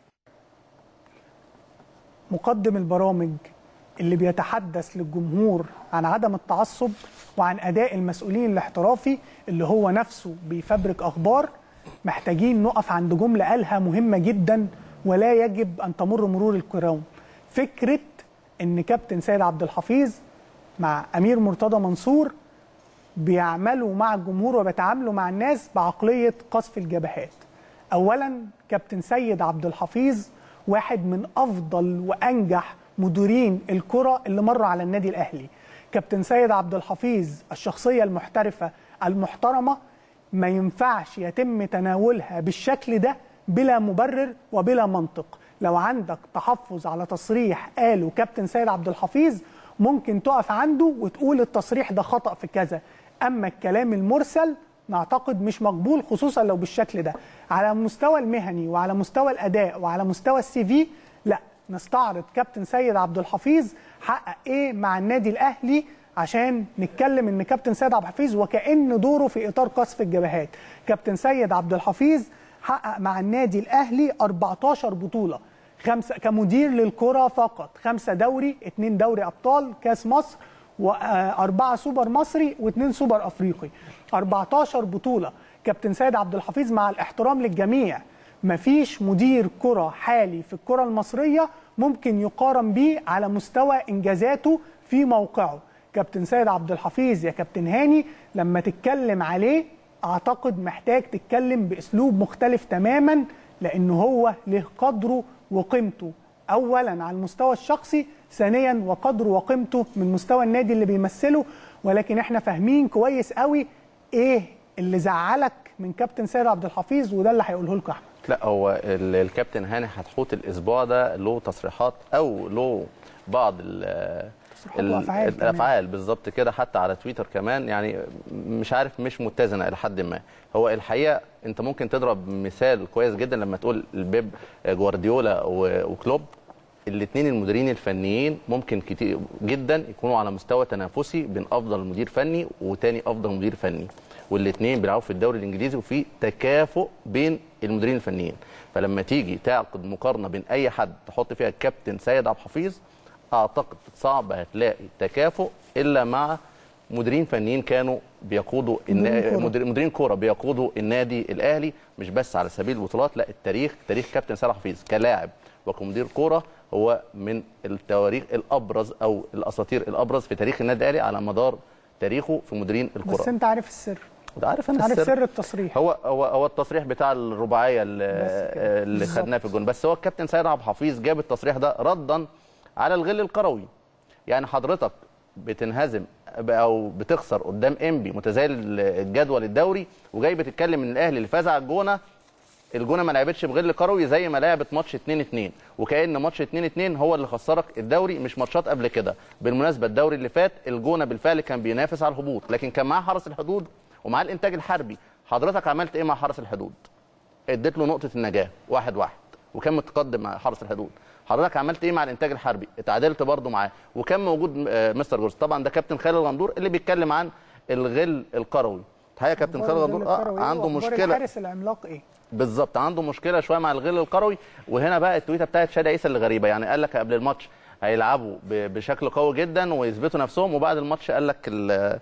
مقدم البرامج اللي بيتحدث للجمهور عن عدم التعصب وعن اداء المسؤولين الاحترافي اللي هو نفسه بيفبرك اخبار محتاجين نقف عند جمله قالها مهمه جدا ولا يجب ان تمر مرور الكرام فكره ان كابتن سيد عبد الحفيظ مع امير مرتضى منصور بيعملوا مع الجمهور وبيتعاملوا مع الناس بعقليه قصف الجبهات. اولا كابتن سيد عبد الحفيظ واحد من افضل وانجح مديرين الكره اللي مروا على النادي الاهلي. كابتن سيد عبد الحفيظ الشخصيه المحترفه المحترمه ما ينفعش يتم تناولها بالشكل ده بلا مبرر وبلا منطق. لو عندك تحفظ على تصريح قاله كابتن سيد عبد الحفيظ ممكن تقف عنده وتقول التصريح ده خطأ في كذا اما الكلام المرسل نعتقد مش مقبول خصوصا لو بالشكل ده على المستوى المهني وعلى مستوى الاداء وعلى مستوى السي في لا نستعرض كابتن سيد عبد الحفيظ حقق ايه مع النادي الاهلي عشان نتكلم ان كابتن سيد عبد الحفيظ وكأن دوره في اطار قصف الجبهات كابتن سيد عبد الحفيظ حقق مع النادي الاهلي 14 بطوله خمسه كمدير للكره فقط خمسه دوري اثنين دوري ابطال كاس مصر واربعه سوبر مصري واثنين سوبر افريقي 14 بطوله كابتن سيد عبد الحفيظ مع الاحترام للجميع مفيش مدير كره حالي في الكره المصريه ممكن يقارن بيه على مستوى انجازاته في موقعه كابتن سيد عبد الحفيظ يا كابتن هاني لما تتكلم عليه اعتقد محتاج تتكلم باسلوب مختلف تماما لانه هو له قدره وقيمته اولا على المستوى الشخصي ثانيا وقدره وقيمته من مستوى النادي اللي بيمثله ولكن احنا فاهمين كويس قوي ايه اللي زعلك من كابتن سيد عبد الحفيظ وده اللي هيقوله لكم احمد لا هو ال- الكابتن هاني حتحوت الاسبوع ده له تصريحات او له بعض ال تصريحات ال- وأفعال كمان. الافعال بالظبط كده حتى على تويتر كمان يعني مش عارف مش متزنه الى حد ما هو الحقيقه انت ممكن تضرب مثال كويس جدا لما تقول البيب جوارديولا و- وكلوب الاثنين المديرين الفنيين ممكن كتير جدا يكونوا على مستوى تنافسي بين افضل مدير فني وتاني افضل مدير فني والاثنين بيلعبوا في الدوري الانجليزي وفي تكافؤ بين المديرين الفنيين فلما تيجي تعقد مقارنه بين اي حد تحط فيها الكابتن سيد عبد الحفيظ اعتقد صعب هتلاقي تكافؤ الا مع مديرين فنيين كانوا بيقودوا مديرين النا- كورة. مدير- مديرين كوره بيقودوا النادي الاهلي مش بس على سبيل البطولات لا التاريخ تاريخ كابتن سيد عبد الحفيظ كلاعب وكمدير كوره هو من التواريخ الابرز او الاساطير الابرز في تاريخ النادي الاهلي على مدار تاريخه في مديرين بس الكره انت عارف السر ده عارف انا عارف السر. سر التصريح هو هو هو التصريح بتاع الرباعيه اللي, بس كده. اللي بالظبط. خدناه في الجون بس هو الكابتن سيد عبد الحفيظ جاب التصريح ده ردا على الغل الكروي يعني حضرتك بتنهزم او بتخسر قدام انبي متزايل الجدول الدوري وجاي بتتكلم ان الاهلي اللي فاز على الجونه الجونه ما لعبتش بغل كروي زي ما لعبت ماتش 2 2 وكان ماتش 2 2 هو اللي خسرك الدوري مش ماتشات قبل كده بالمناسبه الدوري اللي فات الجونه بالفعل كان بينافس على الهبوط لكن كان معاه حرس الحدود ومعاه الانتاج الحربي حضرتك عملت ايه مع حرس الحدود اديت له نقطه النجاه واحد واحد وكان متقدم مع حرس الحدود حضرتك عملت ايه مع الانتاج الحربي اتعادلت برضه معاه وكان موجود آه، مستر جورج طبعا ده كابتن خالد غندور اللي بيتكلم عن الغل الكروي الحقيقه كابتن خالد غندور اه عنده مشكله الحارس العملاق ايه بالظبط عنده مشكله شويه مع الغل الكروي وهنا بقى التويته بتاعت شادي عيسى اللي غريبه يعني قال لك قبل الماتش هيلعبوا ب- بشكل قوي جدا ويثبتوا نفسهم وبعد الماتش قال لك ال-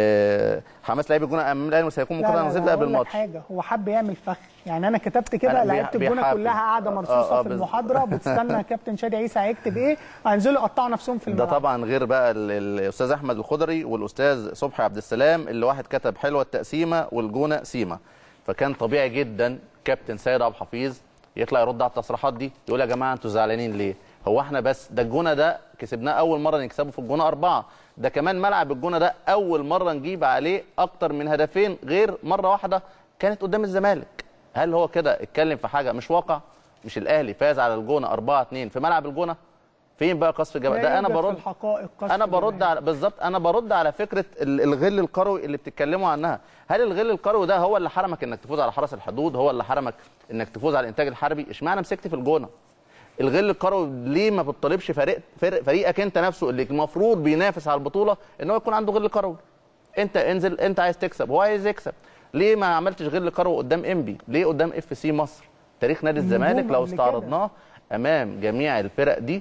آه، حماس لعيب الجونه امام الاهلي سيكون لا مقرر لا نزيد لا قبل هقول لك الماتش حاجه هو حب يعمل فخ يعني انا كتبت كده أنا لعيبه بيح- الجونه بيحافظ. كلها قاعده آه، مرصوصه آه، في بز- المحاضره بتستنى كابتن شادي عيسى هيكتب ايه هينزلوا يقطعوا نفسهم في ده الملعب طبعا غير بقى ال- ال- الاستاذ احمد الخضري والاستاذ صبحي عبد السلام اللي واحد كتب حلوه التقسيمه والجونه سيمه فكان طبيعي جدا كابتن سيد عبد الحفيظ يطلع يرد على التصريحات دي يقول يا جماعه انتوا زعلانين ليه؟ هو احنا بس ده الجونه ده كسبناه اول مره نكسبه في الجونه اربعه ده كمان ملعب الجونه ده اول مره نجيب عليه اكتر من هدفين غير مره واحده كانت قدام الزمالك هل هو كده اتكلم في حاجه مش واقع؟ مش الاهلي فاز على الجونه 4 2 في ملعب الجونه فين بقى قصف الجبهه لا ده انا يوجد في برد الحقائق قصف انا برد جماهيري. على بالظبط انا برد على فكره ال- الغل الكروي اللي بتتكلموا عنها هل الغل الكروي ده هو اللي حرمك انك تفوز على حرس الحدود هو اللي حرمك انك تفوز على الانتاج الحربي اشمعنى مسكت في الجونه الغل الكروي ليه ما بتطالبش فريق فريق فريقك انت نفسه اللي المفروض بينافس على البطوله ان هو يكون عنده غل كروي انت انزل انت عايز تكسب هو عايز يكسب ليه ما عملتش غل كروي قدام انبي ليه قدام اف سي مصر تاريخ نادي الزمالك النجوم لو قبل كده. استعرضناه امام جميع الفرق دي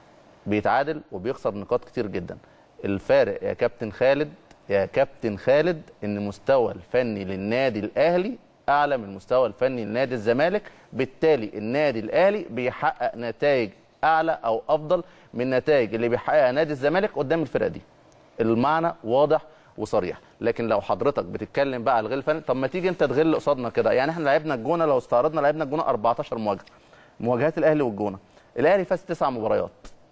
بيتعادل وبيخسر نقاط كتير جدا الفارق يا كابتن خالد يا كابتن خالد ان المستوى الفني للنادي الاهلي اعلى من المستوى الفني لنادي الزمالك بالتالي النادي الاهلي بيحقق نتائج اعلى او افضل من النتائج اللي بيحققها نادي الزمالك قدام الفرق دي المعنى واضح وصريح لكن لو حضرتك بتتكلم بقى على الغل الفني طب ما تيجي انت تغل قصادنا كده يعني احنا لعبنا الجونه لو استعرضنا لعبنا الجونه 14 مواجهه مواجهات الاهلي والجونه الاهلي فاز تسع مباريات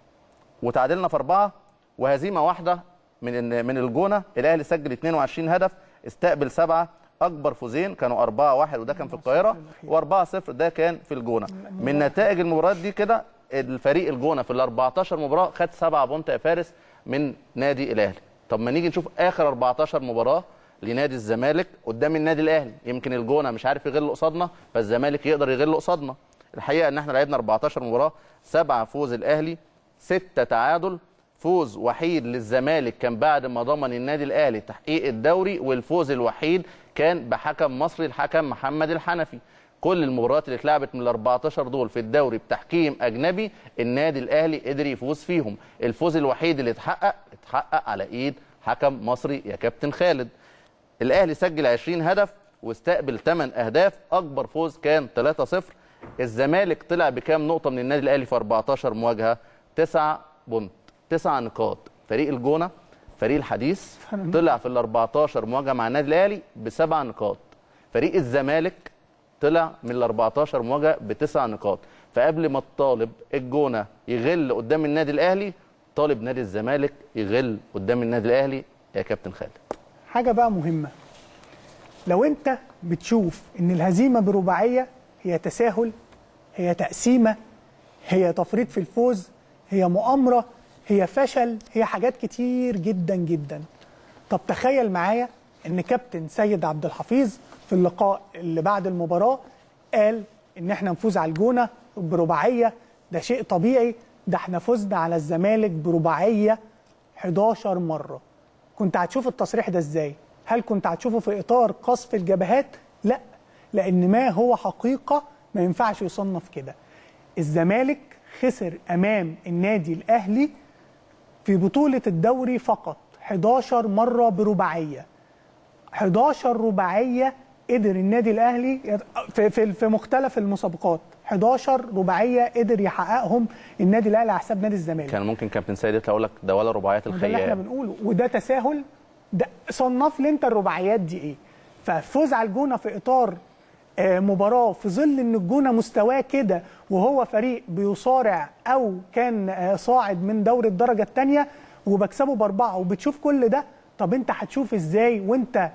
وتعادلنا في اربعه وهزيمه واحده من من الجونه الاهلي سجل 22 هدف استقبل سبعه اكبر فوزين كانوا 4 1 وده كان في القاهره و4 0 ده كان في الجونه من نتائج المباريات دي كده الفريق الجونه في ال 14 مباراه خد 7 بونت يا فارس من نادي الاهلي طب ما نيجي نشوف اخر 14 مباراه لنادي الزمالك قدام النادي الاهلي يمكن الجونه مش عارف يغل قصادنا فالزمالك يقدر يغل قصادنا الحقيقه ان احنا لعبنا 14 مباراه سبعه فوز الاهلي سته تعادل فوز وحيد للزمالك كان بعد ما ضمن النادي الاهلي تحقيق الدوري والفوز الوحيد كان بحكم مصري الحكم محمد الحنفي كل المباريات اللي اتلعبت من ال 14 دول في الدوري بتحكيم اجنبي النادي الاهلي قدر يفوز فيهم الفوز الوحيد اللي اتحقق اتحقق على ايد حكم مصري يا كابتن خالد الاهلي سجل 20 هدف واستقبل 8 اهداف اكبر فوز كان 3-0 الزمالك طلع بكام نقطه من النادي الاهلي في 14 مواجهه 9 بونت 9 نقاط فريق الجونه فريق الحديث طلع في ال 14 مواجهه مع النادي الاهلي بسبع نقاط فريق الزمالك طلع من ال 14 مواجهه بتسع نقاط فقبل ما الطالب الجونه يغل قدام النادي الاهلي طالب نادي الزمالك يغل قدام النادي الاهلي يا كابتن خالد حاجه بقى مهمه لو انت بتشوف ان الهزيمه برباعيه هي تساهل هي تقسيمه هي تفريط في الفوز هي مؤامره هي فشل هي حاجات كتير جدا جدا طب تخيل معايا ان كابتن سيد عبد الحفيظ في اللقاء اللي بعد المباراه قال ان احنا نفوز على الجونه برباعيه ده شيء طبيعي ده احنا فزنا على الزمالك برباعيه 11 مره كنت هتشوف التصريح ده ازاي هل كنت هتشوفه في اطار قصف الجبهات لا لان ما هو حقيقه ما ينفعش يصنف كده الزمالك خسر امام النادي الاهلي في بطوله الدوري فقط 11 مره برباعيه 11 رباعيه قدر النادي الاهلي يت- في في في مختلف المسابقات 11 رباعيه قدر يحققهم النادي الاهلي على حساب نادي الزمالك كان ممكن كابتن سيد يطلع يقول لك ده ولا رباعيات وده اللي احنا الخيال بنقوله وده تساهل ده صنف لي انت الرباعيات دي ايه ففوز على الجونه في اطار آه، مباراه في ظل ان الجونه مستواه كده وهو فريق بيصارع او كان آه، صاعد من دوري الدرجه الثانيه وبكسبه باربعه وبتشوف كل ده طب انت هتشوف ازاي وانت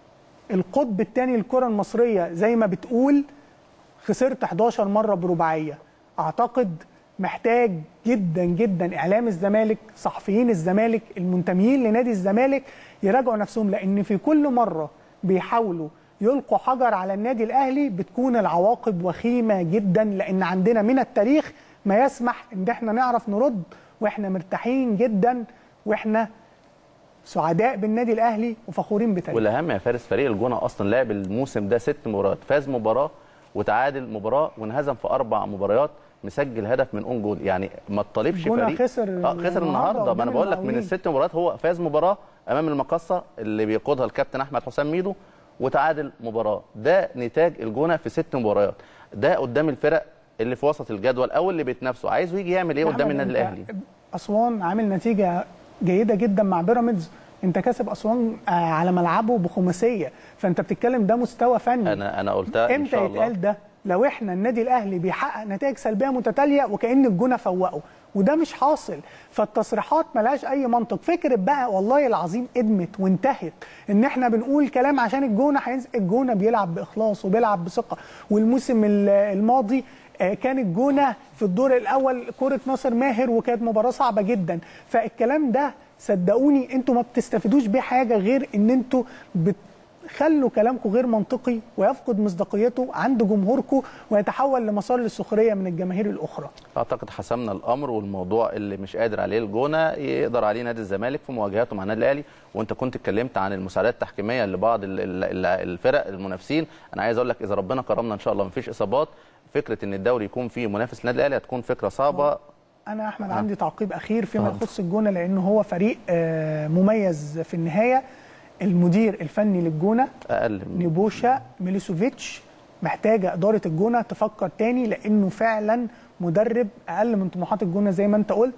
القطب الثاني للكره المصريه زي ما بتقول خسرت 11 مره برباعيه اعتقد محتاج جدا جدا اعلام الزمالك صحفيين الزمالك المنتميين لنادي الزمالك يراجعوا نفسهم لان في كل مره بيحاولوا يلقوا حجر على النادي الاهلي بتكون العواقب وخيمه جدا لان عندنا من التاريخ ما يسمح ان احنا نعرف نرد واحنا مرتاحين جدا واحنا سعداء بالنادي الاهلي وفخورين بتاريخه والاهم يا فارس فريق الجونه اصلا لعب الموسم ده ست مباريات فاز مباراه وتعادل مباراه وانهزم في اربع مباريات مسجل هدف من اون جول يعني ما تطالبش الجونة فريق خسر اه خسر النهاردة النهارده ما قدام انا بقول لك من المقاولين. الست مباريات هو فاز مباراه امام المقصه اللي بيقودها الكابتن احمد حسام ميدو وتعادل مباراه ده نتاج الجونه في ست مباريات ده قدام الفرق اللي في وسط الجدول او اللي بيتنافسوا عايزه يجي يعمل ايه يا قدام أحمد، النادي أنت الاهلي اسوان عامل نتيجه جيده جدا مع بيراميدز انت كاسب اسوان آه، على ملعبه بخماسيه فانت بتتكلم ده مستوى فني انا انا قلتها ان امتى شاء الله يتقال ده لو احنا النادي الاهلي بيحقق نتائج سلبيه متتاليه وكان الجونه فوقه وده مش حاصل فالتصريحات ملهاش اي منطق فكره بقى والله العظيم ادمت وانتهت ان احنا بنقول كلام عشان الجونه هينزل الجونه بيلعب باخلاص وبيلعب بثقه والموسم ال- الماضي آه، كان الجونه في الدور الاول كره ناصر ماهر وكانت مباراه صعبه جدا فالكلام ده صدقوني انتوا ما بتستفيدوش بيه حاجه غير ان انتوا بت خلوا كلامكم غير منطقي ويفقد مصداقيته عند جمهوركم ويتحول لمسار للسخريه من الجماهير الاخرى اعتقد حسمنا الامر والموضوع اللي مش قادر عليه الجونه يقدر عليه نادي الزمالك في مواجهاته مع النادي الاهلي وانت كنت اتكلمت عن المساعدات التحكيميه لبعض ال- ال- ال- الفرق المنافسين انا عايز اقول لك اذا ربنا كرمنا ان شاء الله مفيش اصابات فكره ان الدوري يكون فيه منافس للنادي الاهلي هتكون فكره صعبه انا احمد عندي تعقيب اخير فيما يخص الجونه لانه هو فريق آه، مميز في النهايه المدير الفني للجونه اقل من نيبوشا ميليسوفيتش محتاجه اداره الجونه تفكر تاني لانه فعلا مدرب اقل من طموحات الجونه زي ما انت قلت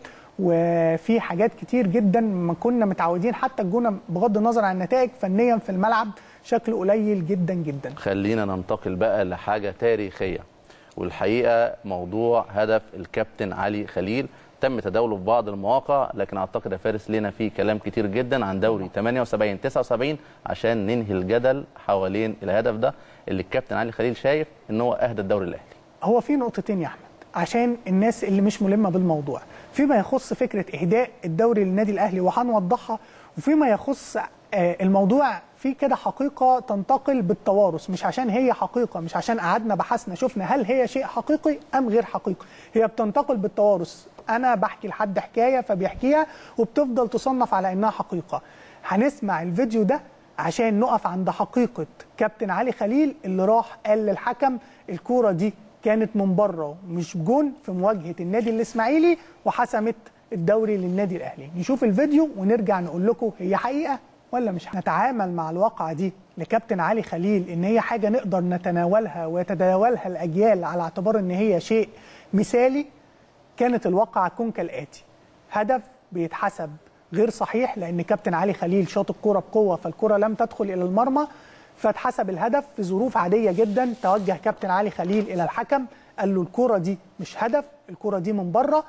وفي حاجات كتير جدا ما كنا متعودين حتى الجونه بغض النظر عن النتائج فنيا في الملعب شكل قليل جدا جدا خلينا ننتقل بقى لحاجه تاريخيه والحقيقه موضوع هدف الكابتن علي خليل تم تداوله في بعض المواقع لكن اعتقد يا فارس لنا فيه كلام كتير جدا عن دوري 78 79 عشان ننهي الجدل حوالين الهدف ده اللي الكابتن علي خليل شايف ان هو اهدى الدوري الاهلي هو في نقطتين يا احمد عشان الناس اللي مش ملمه بالموضوع فيما يخص فكره اهداء الدوري للنادي الاهلي وهنوضحها وفيما يخص آه، الموضوع في كده حقيقه تنتقل بالتوارث مش عشان هي حقيقه مش عشان قعدنا بحثنا شفنا هل هي شيء حقيقي ام غير حقيقي هي بتنتقل بالتوارث انا بحكي لحد حكايه فبيحكيها وبتفضل تصنف على انها حقيقه هنسمع الفيديو ده عشان نقف عند حقيقه كابتن علي خليل اللي راح قال للحكم الكوره دي كانت من بره مش جون في مواجهه النادي الاسماعيلي وحسمت الدوري للنادي الاهلي نشوف الفيديو ونرجع نقول لكم هي حقيقه ولا مش نتعامل مع الواقعه دي لكابتن علي خليل ان هي حاجه نقدر نتناولها ويتداولها الاجيال على اعتبار ان هي شيء مثالي كانت الواقعه تكون كالاتي هدف بيتحسب غير صحيح لان كابتن علي خليل شاط الكوره بقوه فالكوره لم تدخل الى المرمى فاتحسب الهدف في ظروف عاديه جدا توجه كابتن علي خليل الى الحكم قال له الكوره دي مش هدف الكوره دي من بره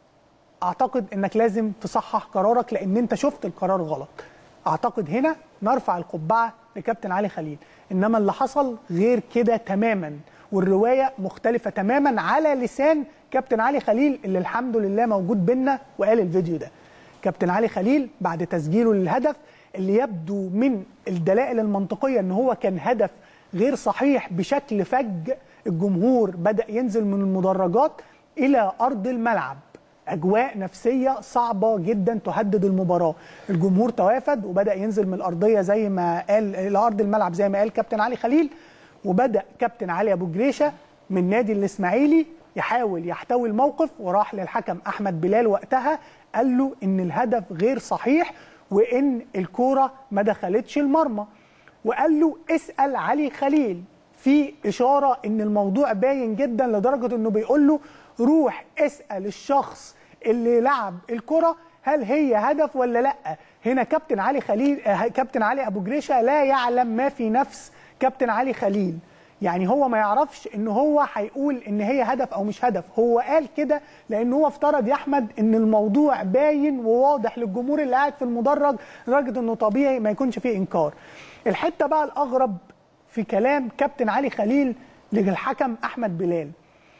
اعتقد انك لازم تصحح قرارك لان انت شفت القرار غلط اعتقد هنا نرفع القبعه لكابتن علي خليل انما اللي حصل غير كده تماما والروايه مختلفه تماما على لسان كابتن علي خليل اللي الحمد لله موجود بينا وقال الفيديو ده كابتن علي خليل بعد تسجيله للهدف اللي يبدو من الدلائل المنطقيه ان هو كان هدف غير صحيح بشكل فج الجمهور بدا ينزل من المدرجات الى ارض الملعب اجواء نفسيه صعبه جدا تهدد المباراه الجمهور توافد وبدا ينزل من الارضيه زي ما قال الى ارض الملعب زي ما قال كابتن علي خليل وبدا كابتن علي ابو جريشه من نادي الاسماعيلي يحاول يحتوي الموقف وراح للحكم احمد بلال وقتها قال له ان الهدف غير صحيح وان الكوره ما دخلتش المرمى وقال له اسال علي خليل في اشاره ان الموضوع باين جدا لدرجه انه بيقول له روح اسال الشخص اللي لعب الكره هل هي هدف ولا لا هنا كابتن علي خليل آه، كابتن علي ابو جريشه لا يعلم ما في نفس كابتن علي خليل يعني هو ما يعرفش ان هو هيقول ان هي هدف او مش هدف هو قال كده لان هو افترض يا احمد ان الموضوع باين وواضح للجمهور اللي قاعد في المدرج لدرجه انه طبيعي ما يكونش فيه انكار الحته بقى الاغرب في كلام كابتن علي خليل للحكم احمد بلال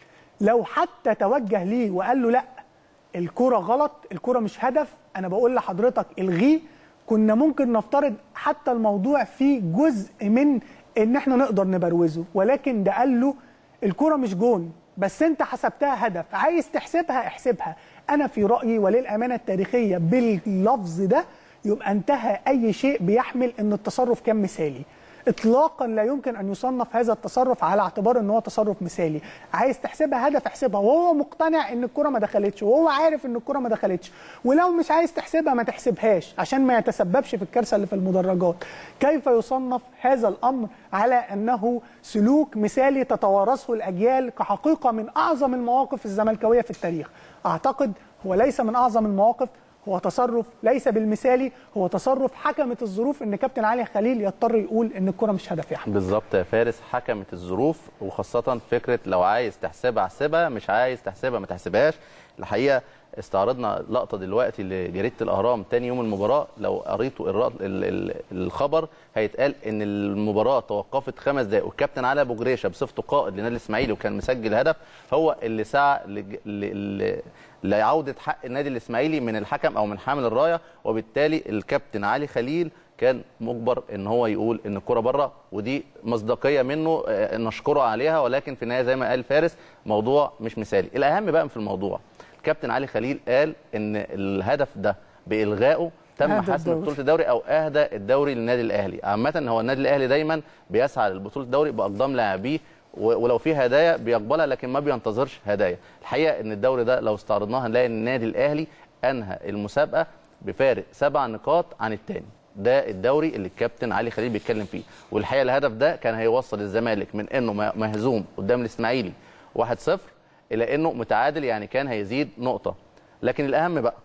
لو حتى توجه ليه وقال له لا الكرة غلط الكرة مش هدف انا بقول لحضرتك الغيه كنا ممكن نفترض حتى الموضوع فيه جزء من ان احنا نقدر نبروزه ولكن ده قال له الكرة مش جون بس انت حسبتها هدف عايز تحسبها احسبها انا في رايي وللامانه التاريخيه باللفظ ده يبقى انتهى اي شيء بيحمل ان التصرف كان مثالي اطلاقا لا يمكن ان يصنف هذا التصرف على اعتبار ان هو تصرف مثالي عايز تحسبها هدف احسبها وهو مقتنع ان الكره ما دخلتش وهو عارف ان الكره ما دخلتش ولو مش عايز تحسبها ما تحسبهاش عشان ما يتسببش في الكارثه اللي في المدرجات كيف يصنف هذا الامر على انه سلوك مثالي تتوارثه الاجيال كحقيقه من اعظم المواقف الزملكاويه في التاريخ اعتقد هو ليس من اعظم المواقف هو تصرف ليس بالمثالي هو تصرف حكمت الظروف ان كابتن علي خليل يضطر يقول ان الكره مش هدف يا احمد بالظبط يا فارس حكمت الظروف وخاصة فكرة لو عايز تحسبها احسبها مش عايز تحسبها ما تحسبهاش الحقيقة استعرضنا لقطة دلوقتي لجريدة الأهرام تاني يوم المباراة لو قريتوا الر- ال- ال- الخبر هيتقال إن المباراة توقفت خمس دقايق والكابتن علي أبو جريشة بصفته قائد لنادي الإسماعيلي وكان مسجل هدف هو اللي سعى لج- ل- ل- لعودة حق النادي الإسماعيلي من الحكم أو من حامل الراية وبالتالي الكابتن علي خليل كان مجبر ان هو يقول ان الكره بره ودي مصداقيه منه آه، نشكره عليها ولكن في النهايه زي ما قال فارس موضوع مش مثالي الاهم بقى في الموضوع الكابتن علي خليل قال ان الهدف ده بالغائه تم أهدى حسم الدوري. بطوله الدوري او اهدى الدوري للنادي الاهلي عامه هو النادي الاهلي دايما بيسعى لبطوله الدوري باقدام لاعبيه و- ولو في هدايا بيقبلها لكن ما بينتظرش هدايا الحقيقه ان الدوري ده لو استعرضناه هنلاقي ان النادي الاهلي انهى المسابقه بفارق سبع نقاط عن الثاني ده الدوري اللي الكابتن علي خليل بيتكلم فيه والحقيقه الهدف ده كان هيوصل الزمالك من انه م- مهزوم قدام الاسماعيلي 1-0 الى انه متعادل يعني كان هيزيد نقطه لكن الاهم بقى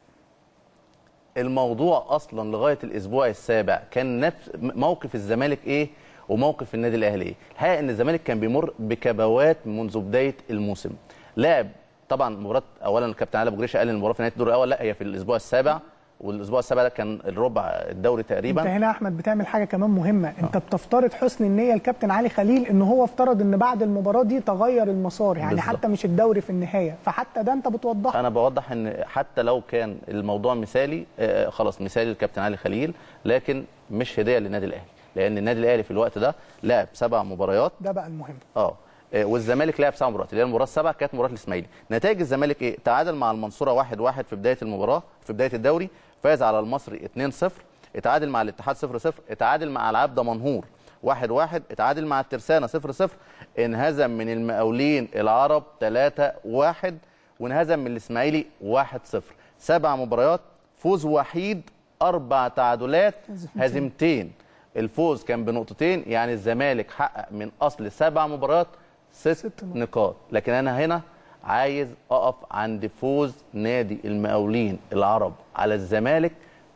الموضوع اصلا لغايه الاسبوع السابع كان نفس موقف الزمالك ايه وموقف النادي الاهلي ايه الحقيقه ان الزمالك كان بيمر بكبوات منذ بدايه الموسم لعب طبعا مباراه اولا الكابتن علي ابو جريشه قال ان المباراه في نهايه الدور الاول لا هي في الاسبوع السابع والاسبوع السابع ده كان الربع الدوري انت تقريبا هنا يا احمد بتعمل حاجه كمان مهمه انت بتفترض حسن النيه الكابتن علي خليل ان هو افترض ان بعد المباراه دي تغير المسار يعني بالظبط. حتى مش الدوري في النهايه فحتى ده انت بتوضحه انا بوضح ان حتى لو كان الموضوع مثالي آه، خلاص مثالي للكابتن علي خليل لكن مش هديه للنادي الاهلي لان النادي الاهلي في الوقت ده لعب سبع مباريات ده بقى المهم اه آه، والزمالك لعب سبع مباريات اللي هي المباراه السابعه كانت مباراه الاسماعيلي نتائج الزمالك ايه تعادل مع المنصوره 1 1 في بدايه المباراه في بدايه الدوري فاز على المصري 2 0 اتعادل مع الاتحاد 0 0 اتعادل مع العاب دمنهور 1 1 اتعادل مع الترسانه 0 0 انهزم من المقاولين العرب 3 1 وانهزم من الاسماعيلي 1 0 سبع مباريات فوز وحيد اربع تعادلات هزيمتين الفوز كان بنقطتين يعني الزمالك حقق من اصل سبع مباريات ست, ست نقط. نقاط لكن انا هنا عايز اقف عند فوز نادي المقاولين العرب على الزمالك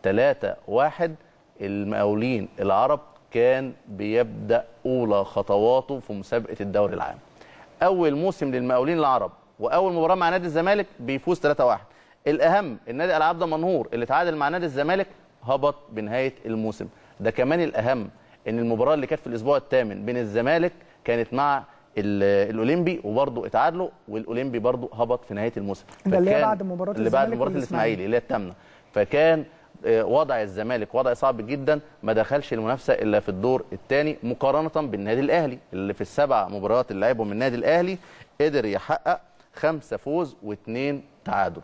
3 1 المقاولين العرب كان بيبدا اولى خطواته في مسابقه الدوري العام اول موسم للمقاولين العرب واول مباراه مع نادي الزمالك بيفوز 3 1 الاهم النادي العاب دمنهور اللي تعادل مع نادي الزمالك هبط بنهايه الموسم ده كمان الاهم ان المباراه اللي كانت في الاسبوع الثامن بين الزمالك كانت مع ال- الاولمبي وبرضه اتعادلوا والاولمبي برضه هبط في نهايه الموسم ده اللي هي فكان- بعد مباراة اللي بعد الزمالك مباراه والإسماعيلي. الاسماعيلي اللي هي الثامنه فكان آه، وضع الزمالك وضع صعب جدا ما دخلش المنافسه الا في الدور الثاني مقارنه بالنادي الاهلي اللي في السبع مباريات اللي لعبهم النادي الاهلي قدر يحقق خمسه فوز واثنين تعادل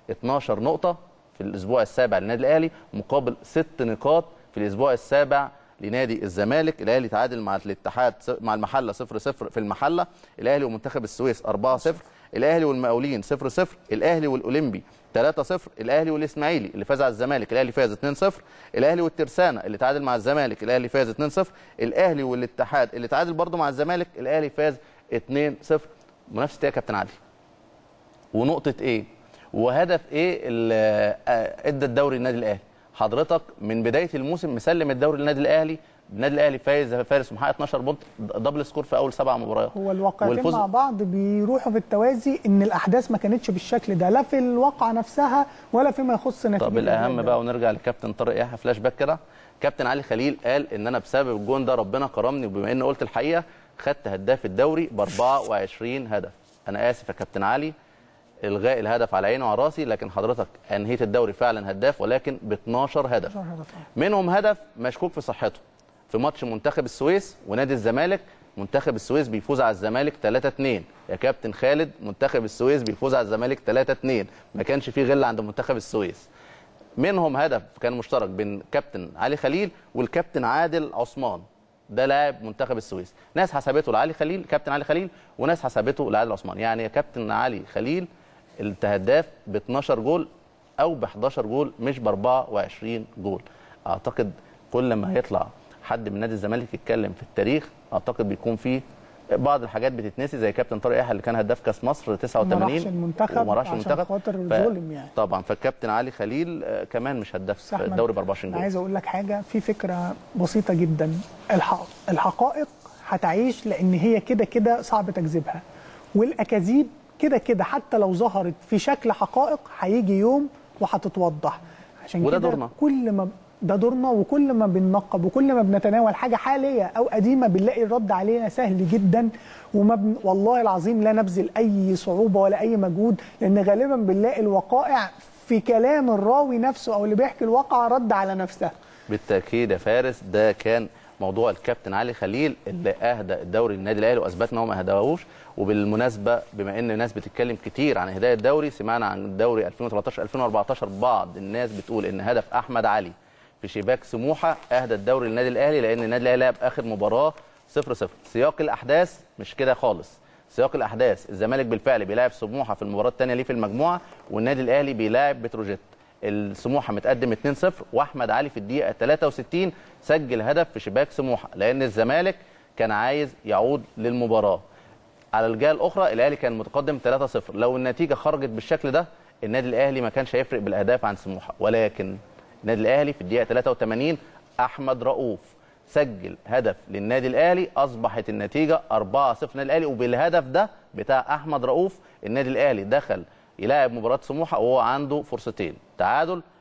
12 نقطه في الاسبوع السابع للنادي الاهلي مقابل ست نقاط في الاسبوع السابع لنادي الزمالك الاهلي تعادل مع الاتحاد س- مع المحله 0 0 في المحله الاهلي ومنتخب السويس 4 0 الاهلي والمقاولين 0 0 الاهلي والاولمبي 3 0 الاهلي والاسماعيلي اللي فاز على الزمالك الاهلي فاز 2 0 الاهلي والترسانه اللي تعادل مع الزمالك الاهلي فاز 2 0 الاهلي والاتحاد اللي تعادل برضه مع الزمالك الاهلي فاز 2 0 منافسه ايه يا كابتن علي ونقطه ايه وهدف ايه اللي آه، ادى الدوري للنادي الاهلي حضرتك من بدايه الموسم مسلم الدوري للنادي الاهلي النادي الاهلي فايز فارس ومحقق 12 بونت دبل سكور في اول سبع مباريات هو الواقعتين والفوز- مع بعض بيروحوا في التوازي ان الاحداث ما كانتش بالشكل ده لا في الواقعه نفسها ولا فيما يخص نتيجه طب الاهم الأداء. بقى ونرجع لكابتن طارق يحيى فلاش باك كده كابتن علي خليل قال ان انا بسبب الجون ده ربنا كرمني وبما اني قلت الحقيقه خدت هداف الدوري ب 24 هدف انا اسف يا كابتن علي الغاء الهدف على عيني وعلى راسي لكن حضرتك انهيت الدوري فعلا هداف ولكن ب 12 هدف منهم هدف مشكوك في صحته في ماتش منتخب السويس ونادي الزمالك منتخب السويس بيفوز على الزمالك 3-2 يا كابتن خالد منتخب السويس بيفوز على الزمالك 3-2 ما كانش فيه غل عند منتخب السويس منهم هدف كان مشترك بين كابتن علي خليل والكابتن عادل عثمان ده لاعب منتخب السويس ناس حسبته لعلي خليل كابتن علي خليل وناس حسبته لعادل عثمان يعني يا كابتن علي خليل انت هداف ب 12 جول او ب 11 جول مش ب 24 جول اعتقد كل ما هيطلع حد من نادي الزمالك يتكلم في التاريخ اعتقد بيكون فيه بعض الحاجات بتتنسي زي كابتن طارق يحيى اللي كان هداف كاس مصر 89 ما راحش المنتخب وما راحش عشان المنتخب خاطر ف- ظلم يعني. طبعا فالكابتن علي خليل آه، كمان مش هداف بس في أحمد، الدوري ب 24 انا جول عايز اقول لك حاجه في فكره بسيطه جدا الحق الحقائق هتعيش لان هي كده كده صعب تكذيبها والاكاذيب كده كده حتى لو ظهرت في شكل حقائق هيجي يوم وهتتوضح عشان وده كده دورنا. كل ما ده دورنا وكل ما بننقب وكل ما بنتناول حاجه حاليه او قديمه بنلاقي الرد علينا سهل جدا وما بن... والله العظيم لا نبذل اي صعوبه ولا اي مجهود لان غالبا بنلاقي الوقائع في كلام الراوي نفسه او اللي بيحكي الواقعه رد على نفسها بالتاكيد يا فارس ده كان موضوع الكابتن علي خليل اللي اهدى الدوري للنادي الاهلي واثبت ان هو ما اهداهوش وبالمناسبه بما ان الناس بتتكلم كتير عن اهداء الدوري سمعنا عن الدوري 2013 2014 بعض الناس بتقول ان هدف احمد علي في شباك سموحه اهدى الدوري للنادي الاهلي لان النادي الاهلي لعب اخر مباراه 0 0 سياق الاحداث مش كده خالص سياق الاحداث الزمالك بالفعل بيلاعب سموحه في المباراه الثانيه ليه في المجموعه والنادي الاهلي بيلاعب بتروجيت السموحه متقدم 2-0 واحمد علي في الدقيقه 63 سجل هدف في شباك سموحه لان الزمالك كان عايز يعود للمباراه على الجهه الاخرى الاهلي كان متقدم 3-0 لو النتيجه خرجت بالشكل ده النادي الاهلي ما كانش هيفرق بالاهداف عن سموحه ولكن النادي الاهلي في الدقيقه 83 احمد رؤوف سجل هدف للنادي الاهلي اصبحت النتيجه 4-0 للنادي الاهلي وبالهدف ده بتاع احمد رؤوف النادي الاهلي دخل يلاعب مباراه سموحه وهو عنده فرصتين تعادل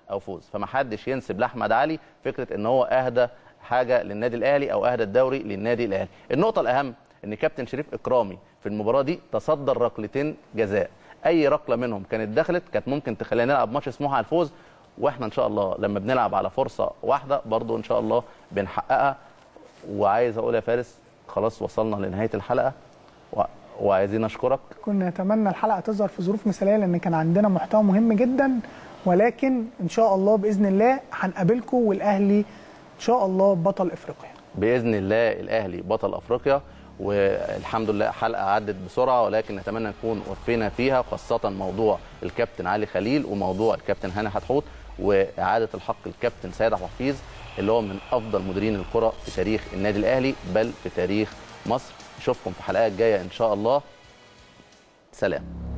او فوز فما حدش ينسب لاحمد علي فكره ان هو اهدى حاجه للنادي الاهلي او اهدى الدوري للنادي الاهلي النقطه الاهم ان كابتن شريف اكرامي في المباراه دي تصدر ركلتين جزاء اي ركله منهم كانت دخلت كانت ممكن تخلينا نلعب ماتش سموحه على الفوز واحنا ان شاء الله لما بنلعب على فرصه واحده برضو ان شاء الله بنحققها وعايز اقول يا فارس خلاص وصلنا لنهايه الحلقه و... وعايزين اشكرك كنا نتمنى الحلقه تظهر في ظروف مثاليه لان كان عندنا محتوى مهم جدا ولكن ان شاء الله باذن الله هنقابلكم والاهلي ان شاء الله بطل افريقيا باذن الله الاهلي بطل افريقيا والحمد لله حلقه عدت بسرعه ولكن نتمنى نكون وفينا فيها خاصه موضوع الكابتن علي خليل وموضوع الكابتن هاني حتحوت واعاده الحق الكابتن سيد عبد الحفيظ اللي هو من افضل مديرين الكره في تاريخ النادي الاهلي بل في تاريخ مصر نشوفكم في حلقات جايه ان شاء الله سلام